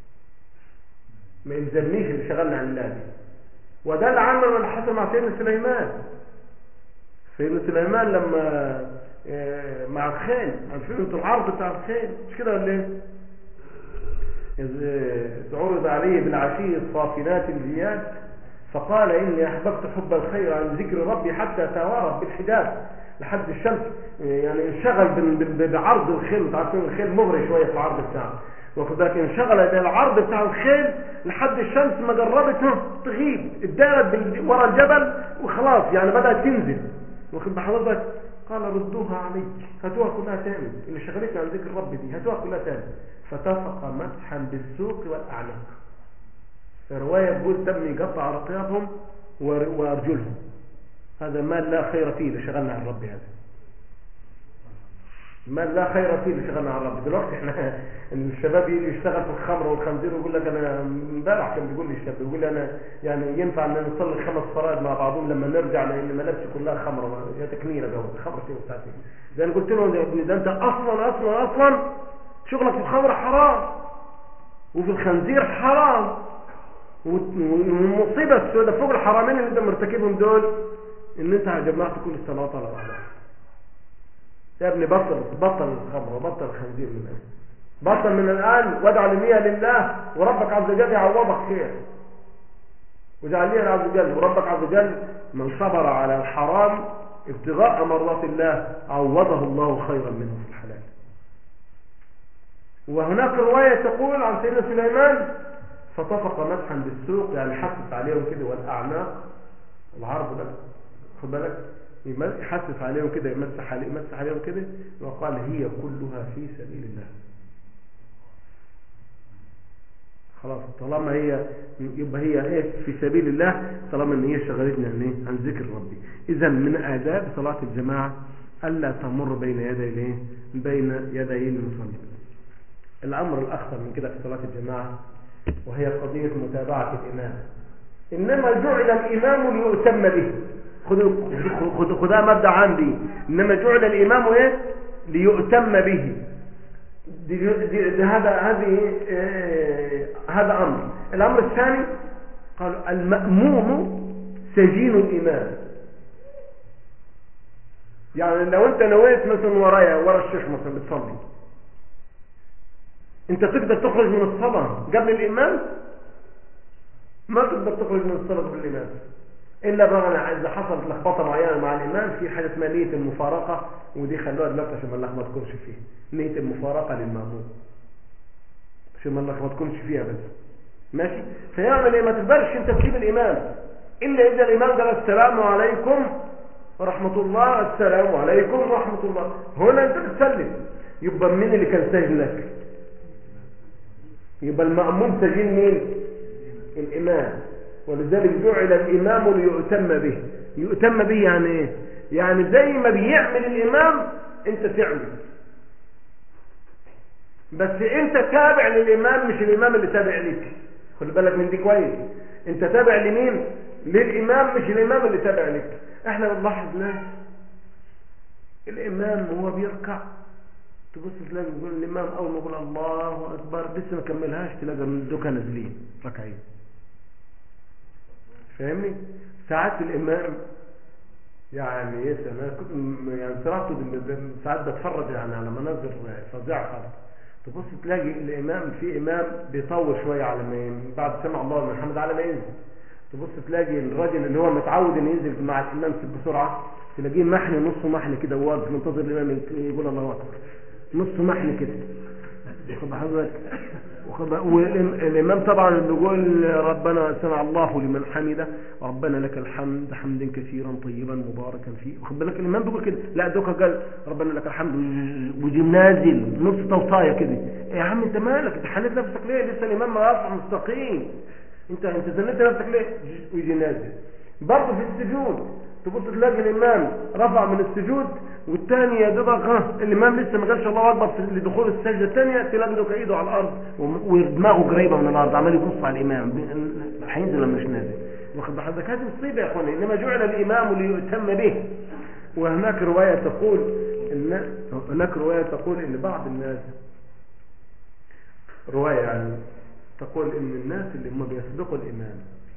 ما يلزمنيش اللي شغلنا عن الله دي وده اللي عمله اللي حصل مع سيدنا سليمان سيدنا سليمان لما مع الخيل عارفين انتوا العرض بتاع الخيل مش كده ولا ايه؟ إذ عرض عليه بالعشي الصافنات الجياد فقال إني أحببت حب الخير عن ذكر ربي حتى توارت بالحجاب لحد الشمس يعني انشغل بعرض الخيل عارفين الخيل مغري شوية في العرض بتاعه واخد بالك انشغل بالعرض بتاع الخيل لحد الشمس ما قربت تغيب اتدارت ورا الجبل وخلاص يعني بدأت تنزل واخد بحضرتك قال ردوها عليك هاتوها كلها تاني اللي شغلتنا عن ذكر ربي دي هاتوها كلها تاني فتفق مسحا بالسوق والأعناق رواية تقول دم يقطع رقياتهم وأرجلهم هذا مال لا خير فيه اللي شغلنا عن ربي هذا مال لا خير فيه اللي شغلنا عن ربي دلوقتي احنا الشباب يجي يشتغل في الخمر والخنزير ويقول لك انا امبارح كان بيقول لي الشاب بيقول لي انا يعني ينفع ان نصلي الخمس فرائض مع بعضهم لما نرجع لان ملابسي كلها خمره هي تكميله ده خمره ايه وبتاع زي انا قلت له ده انت اصلا اصلا اصلا شغلك في الخمر حرام وفي الخنزير حرام والمصيبة السوداء فوق الحرامين اللي انت مرتكبهم دول ان انت جمعت كل الصلوات على بعضها يا ابني بطل بطل الخمر وبطل الخنزير من الان بطل من الان وادع النية لله وربك عز وجل يعوضك خير واجعل نية عز وجل وربك عز وجل من صبر على الحرام ابتغاء مرضات الله عوضه الله خيرا منه في الحلال وهناك رواية تقول عن سيدنا سليمان فطفق مسحا بالسوق يعني حسس عليهم كده والأعناق العرض ده خد بالك يحسس عليهم كده يمسح عليهم يمسح عليهم كده وقال هي كلها في سبيل الله خلاص طالما هي يبقى هي ايه في سبيل الله طالما ان هي شغلتنا عن ايه عن ذكر ربي اذا من آداب صلاة الجماعة الا تمر بين يدي الايه بين يدي المصلي الامر الاخطر من كده في صلاة الجماعة وهي قضية متابعة الامام انما جعل الامام ليؤتم به خذوا خذوا خذها مبدا عندي انما جعل الامام ايه ليؤتم به دي دي دي هذا هذه آه هذا امر الامر الثاني قالوا المأموم سجين الامام يعني لو انت نويت مثلا ورايا ورا الشيخ مثلا بتصلي انت تقدر تخرج من الصلاه قبل الامام ما تقدر تخرج من الصلاه قبل الامام الا بقى اذا حصلت لخبطه معينه مع الامام في حاجه اسمها نيه المفارقه ودي خلوها دلوقتي عشان ما اللخبطه ما تكونش فيها نيه المفارقه للمامون عشان ما اللخبطه ما تكونش فيها بس ماشي فيعمل ايه ما تقدرش انت تسيب الامام الا اذا الامام قال السلام عليكم ورحمه الله السلام عليكم ورحمه الله هنا انت بتسلم يبقى مين اللي كان ساجن لك يبقى المأموم سجين مين الامام ولذلك جعل الإمام ليؤتم به يؤتم به يعني ايه يعني زي ما بيعمل الإمام انت تعمل بس انت تابع للإمام مش الإمام اللي تابع ليك خد بالك من دي كويس انت تابع لمين للإمام مش الإمام اللي تابع لك احنا بنلاحظ ناس الإمام وهو بيركع تبص تلاقي يقول الإمام أول ما يقول الله أكبر لسه ما كملهاش تلاقي الدكة نازلين ركعين فاهمني؟ ساعات الإمام يعني يس انا كنت م- يعني صراحه ساعات بتفرج يعني على مناظر فظيعه خالص تبص تلاقي الامام في امام بيطول شويه على ما ين- بعد سمع الله لمن حمد على ما ينزل تبص تلاقي الراجل اللي هو متعود انه ينزل مع الامام بسرعه تلاقيه محني نصه محني كده وواقف منتظر الامام يقول الله اكبر نصه محني كده واخد بال حضرتك واخد بال- والإم- الامام طبعا اللي يقول ربنا سمع الله لمن حمده ربنا لك الحمد حمدا كثيرا طيبا مباركا فيه واخد بالك الامام بيقول كده لا دوكا قال ربنا لك الحمد ويجي نازل نص توصايه كده إيه يا عم انت مالك انت حليت نفسك ليه لسه الامام ما رفع مستقيم انت انت زنيت نفسك ليه ويجي نازل برضه في السجود تبص تلاقي الامام رفع من السجود والثاني يا دوبك ها الامام لسه ما قالش الله اكبر في لدخول السجده الثانيه تلاقي دوك ايده على الارض وم- ودماغه قريبه من الارض عمال يبص على الامام هينزل ولا مش نازل واخد بحضرتك هذه مصيبه يا اخواني انما جعل الامام ليؤتم به وهناك روايه تقول ان هناك روايه تقول ان بعض الناس روايه يعني تقول ان الناس اللي هم بيسبقوا الامام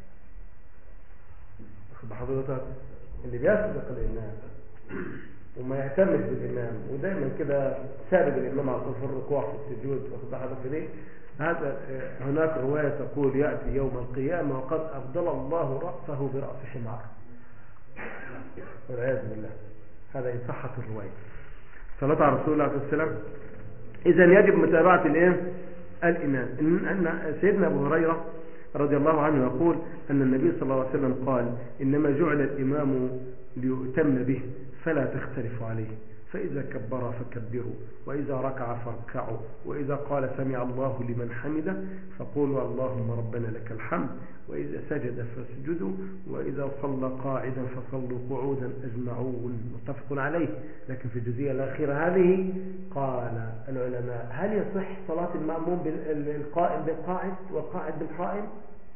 واخد بحضرتك اللي بيسبق الامام وما يهتمش بالامام ودايما كده سابق الامام على طول في الركوع في السجود واخد بحضرتك ليه هذا آه، هناك روايه تقول ياتي يوم القيامه وقد ابدل الله راسه براس حمار والعياذ بالله هذا ان صحت الروايه صلاه على رسول الله عليه السلام اذا يجب متابعه الايه الامام ان ان سيدنا ابو هريره رضي الله عنه يقول ان النبي صلى الله عليه وسلم قال انما جعل الامام ليؤتم به فلا تختلفوا عليه فإذا كبر فكبروا وإذا ركع فاركعوا وإذا قال سمع الله لمن حمده فقولوا اللهم ربنا لك الحمد وإذا سجد فاسجدوا وإذا صلى قاعدا فصلوا قعودا أجمعون متفق عليه لكن في الجزئية الأخيرة هذه قال العلماء هل يصح صلاة المأموم بالقائم بالقاعد والقاعد بالقائم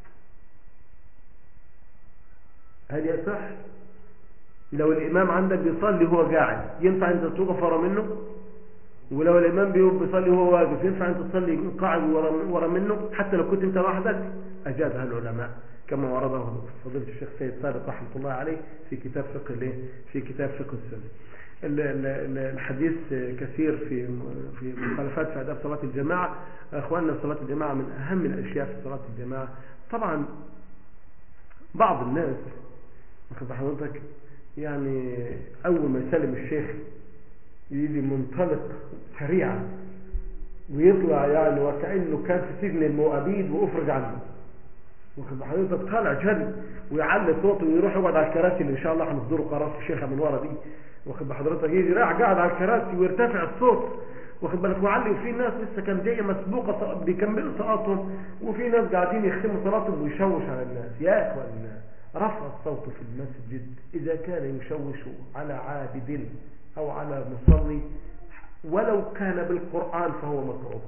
هل يصح لو الإمام عندك بيصلي هو قاعد ينفع أنت توقف ورا منه ولو الإمام بيقوم بيصلي وهو واقف ينفع أنت تصلي قاعد ورا ورا منه حتى لو كنت أنت لوحدك أجازها العلماء كما ورده فضيلة الشيخ سيد صادق رحمة الله عليه في كتاب فقه الايه في كتاب فقه السنة ال- ال- ال- الحديث كثير في في مخالفات في آداب صلاة الجماعة أخواننا صلاة الجماعة من أهم الأشياء في صلاة الجماعة طبعا بعض الناس واخد حضرتك يعني أول ما يسلم الشيخ يجي منطلق سريعا ويطلع يعني وكأنه كان في سجن المؤابيد وأفرج عنه واخد حضرتك طالع جري ويعلي صوته ويروح يقعد على الكراسي اللي ان شاء الله هنصدره قرار في الشيخه من ورا دي واخد بحضرتك يجي رايح قاعد على الكراسي ويرتفع الصوت واخد بالك وعلي وفي ناس لسه كان جايه مسبوقه ص- بيكملوا صلاتهم وفي ناس قاعدين يختموا صلاتهم ويشوش على الناس يا اخوان رفع الصوت في المسجد اذا كان يشوش على عابد او على مصلي ولو كان بالقران فهو مكروه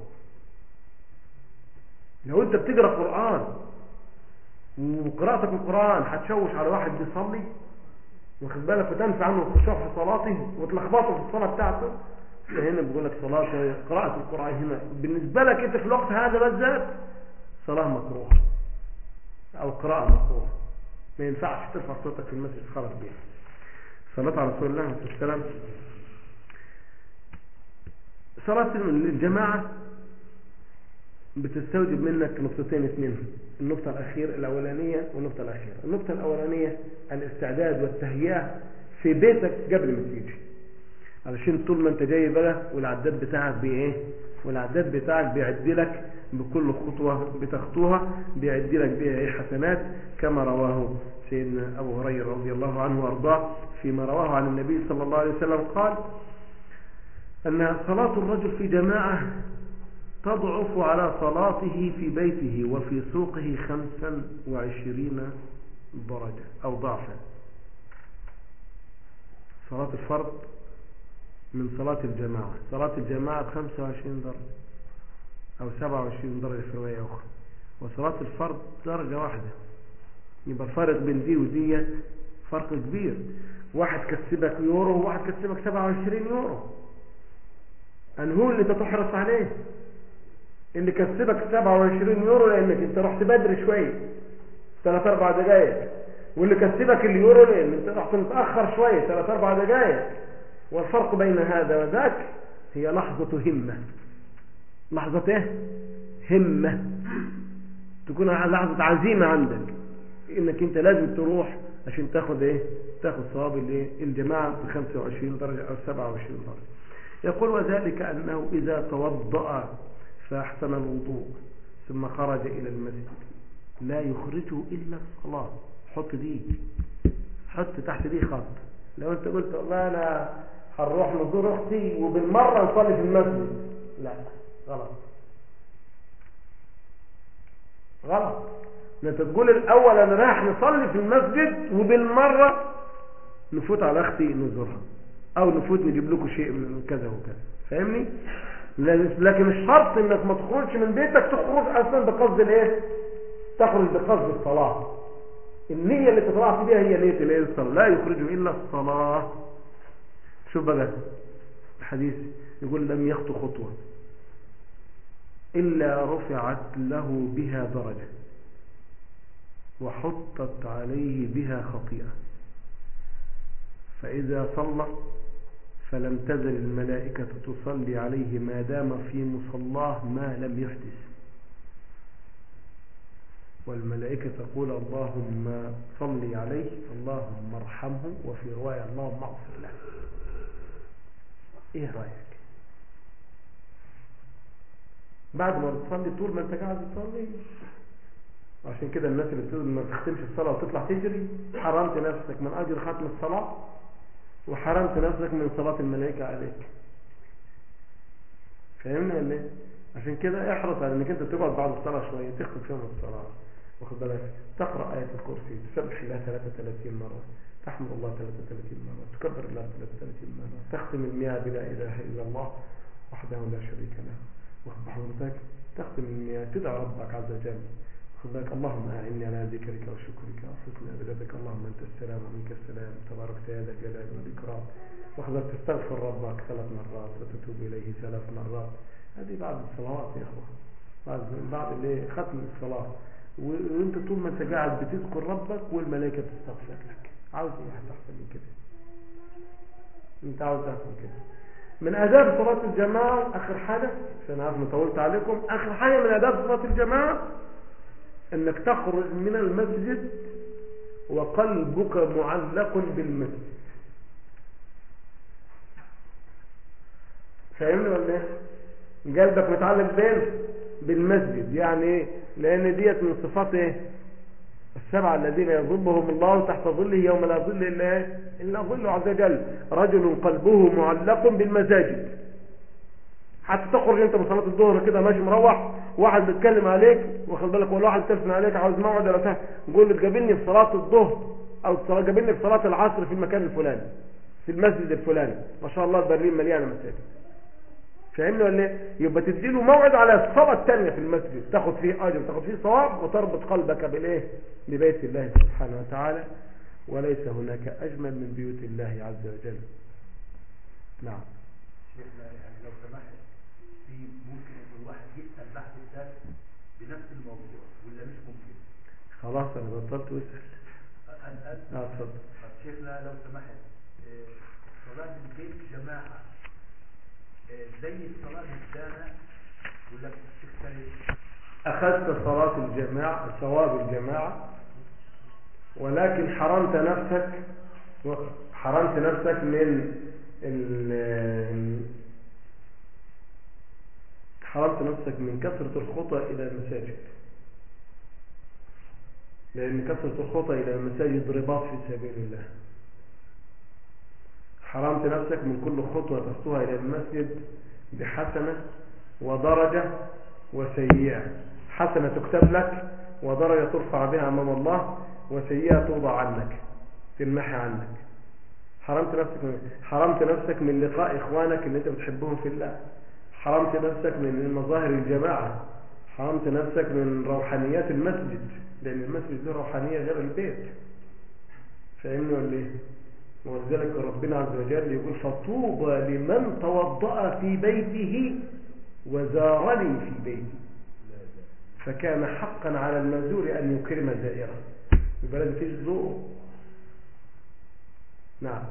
لو انت بتقرا قران وقراءتك القرآن هتشوش على واحد بيصلي واخد بالك وتنفع عنه الخشوع في صلاته وتلخبطه في الصلاة بتاعته هنا بيقول لك صلاة قراءة القرآن هنا بالنسبة لك انت في الوقت هذا بالذات صلاة مكروهة أو قراءة مكروهة ما ينفعش ترفع صوتك في المسجد خرج بيها صلاة على رسول الله عليه الصلاة والسلام صلاة الجماعة بتستوجب منك نقطتين اثنين النقطة الأخيرة الأولانية والنقطة الأخيرة النقطة الأولانية الاستعداد والتهيئة في بيتك قبل ما تيجي علشان طول ما انت جاي بقى والعداد بتاعك بايه والعداد بتاعك بيعد لك بكل خطوة بتخطوها بيعد لك بيها ايه حسنات كما رواه سيدنا أبو هريرة رضي الله عنه وأرضاه فيما رواه عن النبي صلى الله عليه وسلم قال أن صلاة الرجل في جماعة تضعف على صلاته في بيته وفي سوقه خمسا وعشرين درجة أو ضعفا صلاة الفرض من صلاة الجماعة صلاة الجماعة بخمسة وعشرين درجة أو سبعة وعشرين درجة في رواية أخرى وصلاة الفرض درجة واحدة يبقى الفرق بين دي ودي فرق كبير واحد كسبك يورو وواحد كسبك 27 يورو انهو اللي انت تحرص عليه اللي كسبك 27 يورو لانك انت رحت بدري شويه ثلاث اربع دقائق واللي كسبك اليورو لان انت رحت متاخر شويه ثلاث اربع دقائق والفرق بين هذا وذاك هي لحظه همه لحظه ايه همه تكون لحظه عزيمه عندك انك انت لازم تروح عشان تاخد ايه تاخد ثواب الايه الجماعه ب 25 درجه او 27 درجه يقول وذلك انه اذا توضا فاحسن الوضوء ثم خرج الى المسجد لا يخرجه الا الصلاه حط دي حط تحت دي خط لو انت قلت والله انا هنروح نزور اختي وبالمره نصلي في المسجد لا غلط غلط انت تقول الاول انا رايح نصلي في المسجد وبالمره نفوت على اختي نزورها او نفوت نجيب لكم شيء من كذا وكذا فاهمني لكن الشرط انك ما تخرجش من بيتك تخرج اصلا بقصد الايه تخرج بقصد الصلاه النيه اللي تطلعت بيها هي نيه الايه الصلاه لا يخرج الا الصلاه شوف بقى الحديث يقول لم يخطو خطوه الا رفعت له بها درجه وحطت عليه بها خطيئة فإذا صلى فلم تزل الملائكة تصلي عليه ما دام في مصلاه ما لم يحدث والملائكة تقول اللهم صل عليه اللهم ارحمه وفي رواية اللهم اغفر له ايه رأيك بعد ما تصلي طول ما انت قاعد تصلي عشان كده الناس اللي بتقول ما تختمش الصلاة وتطلع تجري حرمت نفسك من أجر ختم الصلاة وحرمت نفسك من صلاة الملائكة عليك فاهمني ولا ايه؟ عشان كده احرص على انك انت تقعد بعد الصلاة شوية تختم فيهم الصلاة واخد بالك تقرأ آية الكرسي تسبح الله 33 مرة تحمد الله 33 مرة تكبر الله 33 مرة تختم المئة بلا إله إلا الله وحده لا شريك له واخد حضرتك تختم المئة تدعى ربك عز وجل خذك اللهم أعني على ذكرك وشكرك وحسن عبادتك اللهم أنت السلام ومنك السلام تبارك يا ذا الجلال والإكرام وخذك تستغفر ربك ثلاث مرات وتتوب إليه ثلاث مرات هذه بعد الصلوات يا أخوة بعد بعد اللي ختم الصلاة وانت طول ما انت قاعد بتذكر ربك والملائكة تستغفر لك عاوز ايه هتحصل من كده انت عاوز تحصل كده من آداب صلاة الجماعة آخر حاجة عشان عارف ما طولت عليكم آخر حاجة من آداب صلاة الجماعة انك تخرج من المسجد وقلبك معلق بالمسجد فاهمني ولا ايه قلبك متعلق بين بالمسجد يعني ايه لان ديت من صفات ايه السبعة الذين يظلهم الله تحت ظله يوم لا ظل الا ايه الا ظله عز وجل رجل قلبه معلق بالمساجد حتى تخرج انت من صلاه الظهر كده ماشي مروح واحد بيتكلم عليك واخد بالك ولا واحد تلفن عليك عاوز موعد ولا بتاع نقول له تقابلني في صلاه الظهر او تقابلني في صلاه العصر في المكان الفلاني في المسجد الفلاني ما شاء الله برلين مليانه مساجد فاهمني ولا ايه يبقى تديله موعد على الصلاه الثانيه في المسجد تاخد فيه اجر تاخد فيه ثواب وتربط قلبك بالايه ببيت الله سبحانه وتعالى وليس هناك اجمل من بيوت الله عز وجل نعم شيخنا يعني لو سمحت في ممكن ان الواحد يسال بعد الدرس بنفس الموضوع ولا مش ممكن؟ خلاص انا بطلت واسال اسال اه اتفضل طب شيخنا لو سمحت آه، صلاه البيت جماعه آه، زي الصلاه الجامع ولا بتختلف؟ أخذت صلاة الجماعة ثواب الجماعة ولكن حرمت نفسك حرمت نفسك من ال- حرمت نفسك من كثرة الخطى إلى المساجد لأن كثرة الخطى إلى المساجد رباط في سبيل الله حرمت نفسك من كل خطوة تخطوها إلى المسجد بحسنة ودرجة وسيئة حسنة تكتب لك ودرجة ترفع بها أمام الله وسيئة توضع عنك تنمحي عنك حرمت نفسك من حرمت نفسك من لقاء إخوانك اللي أنت بتحبهم في الله حرمت نفسك من مظاهر الجماعة حرمت نفسك من روحانيات المسجد لأن المسجد له روحانية غير البيت فاهمني ولا ايه؟ ولذلك ربنا عز وجل يقول فطوبى لمن توضأ في بيته وزارني في بيتي فكان حقا على المزور أن يكرم زائره يبقى لازم فيش زوره نعم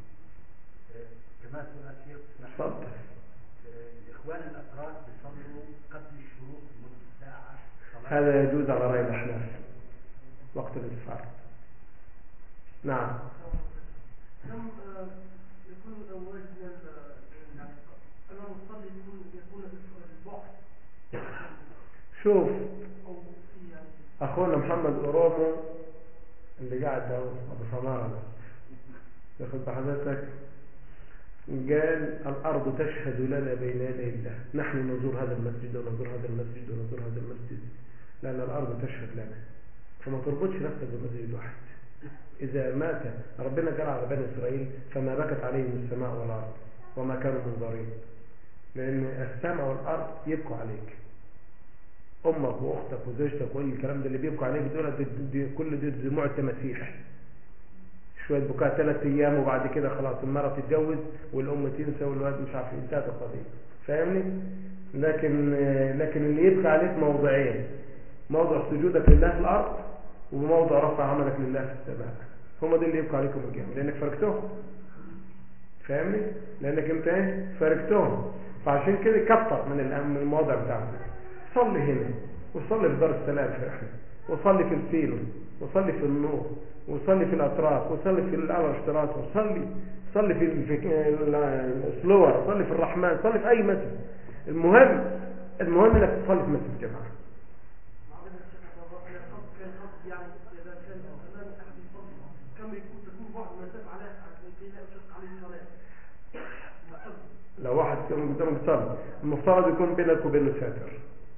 كمان سؤال شيخ اسمح لي. اتفضل آه، الإخوان الأتراك بيصلوا قبل الشروق نص ساعة صلاة هذا يجوز على رأي الأحناف وقت الإسفار نعم كم آه، يكون وزن يعني أنا مصلي يكون يكون البعد شوف أو في يعني أخونا محمد أورومو اللي قاعد ده أبو سمارة ده ياخد بحضرتك قال الأرض تشهد لنا بين يدي الله نحن نزور هذا المسجد ونزور هذا المسجد ونزور هذا المسجد لأن الأرض تشهد لنا فما تربطش نفسك بمسجد واحد إذا مات ربنا قال على بني إسرائيل فما بكت عليهم السماء والأرض وما كانوا منظرين لأن السماء والأرض يبكوا عليك امك واختك وزوجتك وكل الكلام ده اللي بيبكوا عليك دول دي دي كل دي دموع التماسيح شويه بكاء ثلاث ايام وبعد كده خلاص المره تتجوز والام تنسى والواد مش عارف إيه، انتهت القضيه فاهمني لكن لكن اللي يبكى عليك موضعين موضع سجودك لله في الارض وموضع رفع عملك لله في السماء هم دول اللي يبكوا عليكم القيامه لانك فرقتهم فاهمني لانك انت ايه فارقتهم فعشان كده كتر من الأم- من المواضع بتاعتك صلي هنا وصلي في دار السلام في احنا وصلي في الفيلو وصلي في النور وصلي في الاطراف وصلي في الاعلى اشتراك وصلي صلي في في السلور صلي في الرحمن صلي في اي مسجد المهم المهم انك تصلي في مسجد الجماعه معلش يا شيخ أنا أنا قصد كان قصد يعني إذا كان أمام أحد يصلي كم يكون تكون بعد مسافة عليه عشان كي لا يشق عليه الصلاة معتقد لو واحد كان قدامك صلي المفترض يكون بينك وبينه ساتر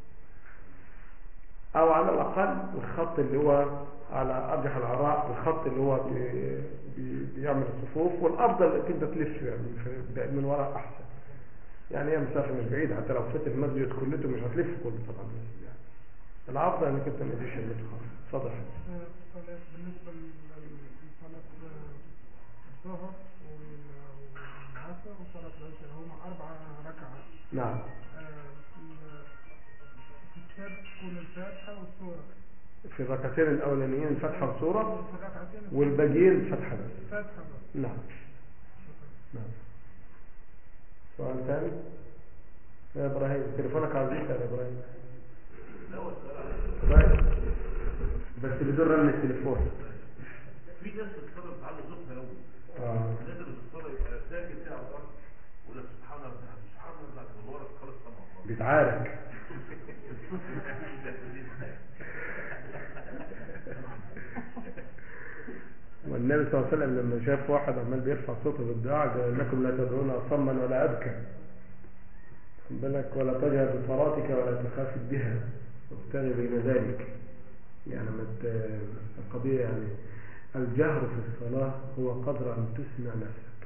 او على الاقل الخط اللي هو على ارجح الاراء الخط اللي هو بي بي بيعمل الصفوف والافضل انك انت تلف يعني في- من وراء احسن يعني هي مسافه مش بعيده حتى لو فات المسجد كلته مش هتلف كله طبعا المسجد يعني الافضل انك انت ما تجيش المسجد خالص اتفضل صلاة بالنسبة لصلاة الظهر والعصر وصلاة العشاء هما أربع ركعات نعم آه، في- في الكتاب تكون الفاتحة والسورة في الركعتين الاولانيين فتحه وسوره في الركعتين والباقيين فتحه بس الفاتحة بس نعم نعم سؤال ثاني يا ابراهيم تليفونك عزيز يا ابراهيم طيب بس بدون رن التليفون في ناس بتصلي بتعلي صوتها قوي اه لازم الصلاه يبقى ساكت كده على الارض ولا سبحان الله سبحان الله تبارك خالص طبعا بيتعارك والنبي صلى الله عليه وسلم لما شاف واحد عمال بيرفع صوته بالدعاء قال انكم لا تدعون اصما ولا ابكى خد بالك ولا تجهر بصلاتك ولا تخافت بها وابتغي بين ذلك يعني ما ت- القضيه يعني الجهر في الصلاه هو قدر ان تسمع نفسك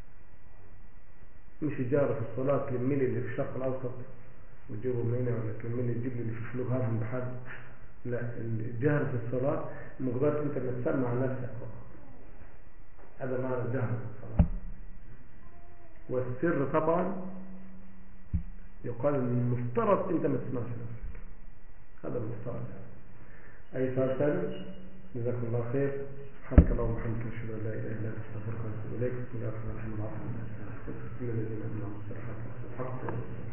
مش الجهر في الصلاه تلمي لي اللي في الشرق الاوسط وتجيبه من هنا ولا تلمي لي تجيب لي اللي في فلوق هافن بحد لا الجهر في الصلاه مقدار انت ما تسمع نفسك فقط هذا معنى الجهر في الصلاه والسر طبعا يقال ان المفترض انت ما تسمعش نفسك هذا المفترض يعني. اي سؤال ثاني جزاكم الله خير سبحانك اللهم وبحمدك اشهد ان لا اله الا انت استغفرك واتوب اليك بسم الله الرحمن الرحيم العفو والله الذين امنوا على الصالحات والحق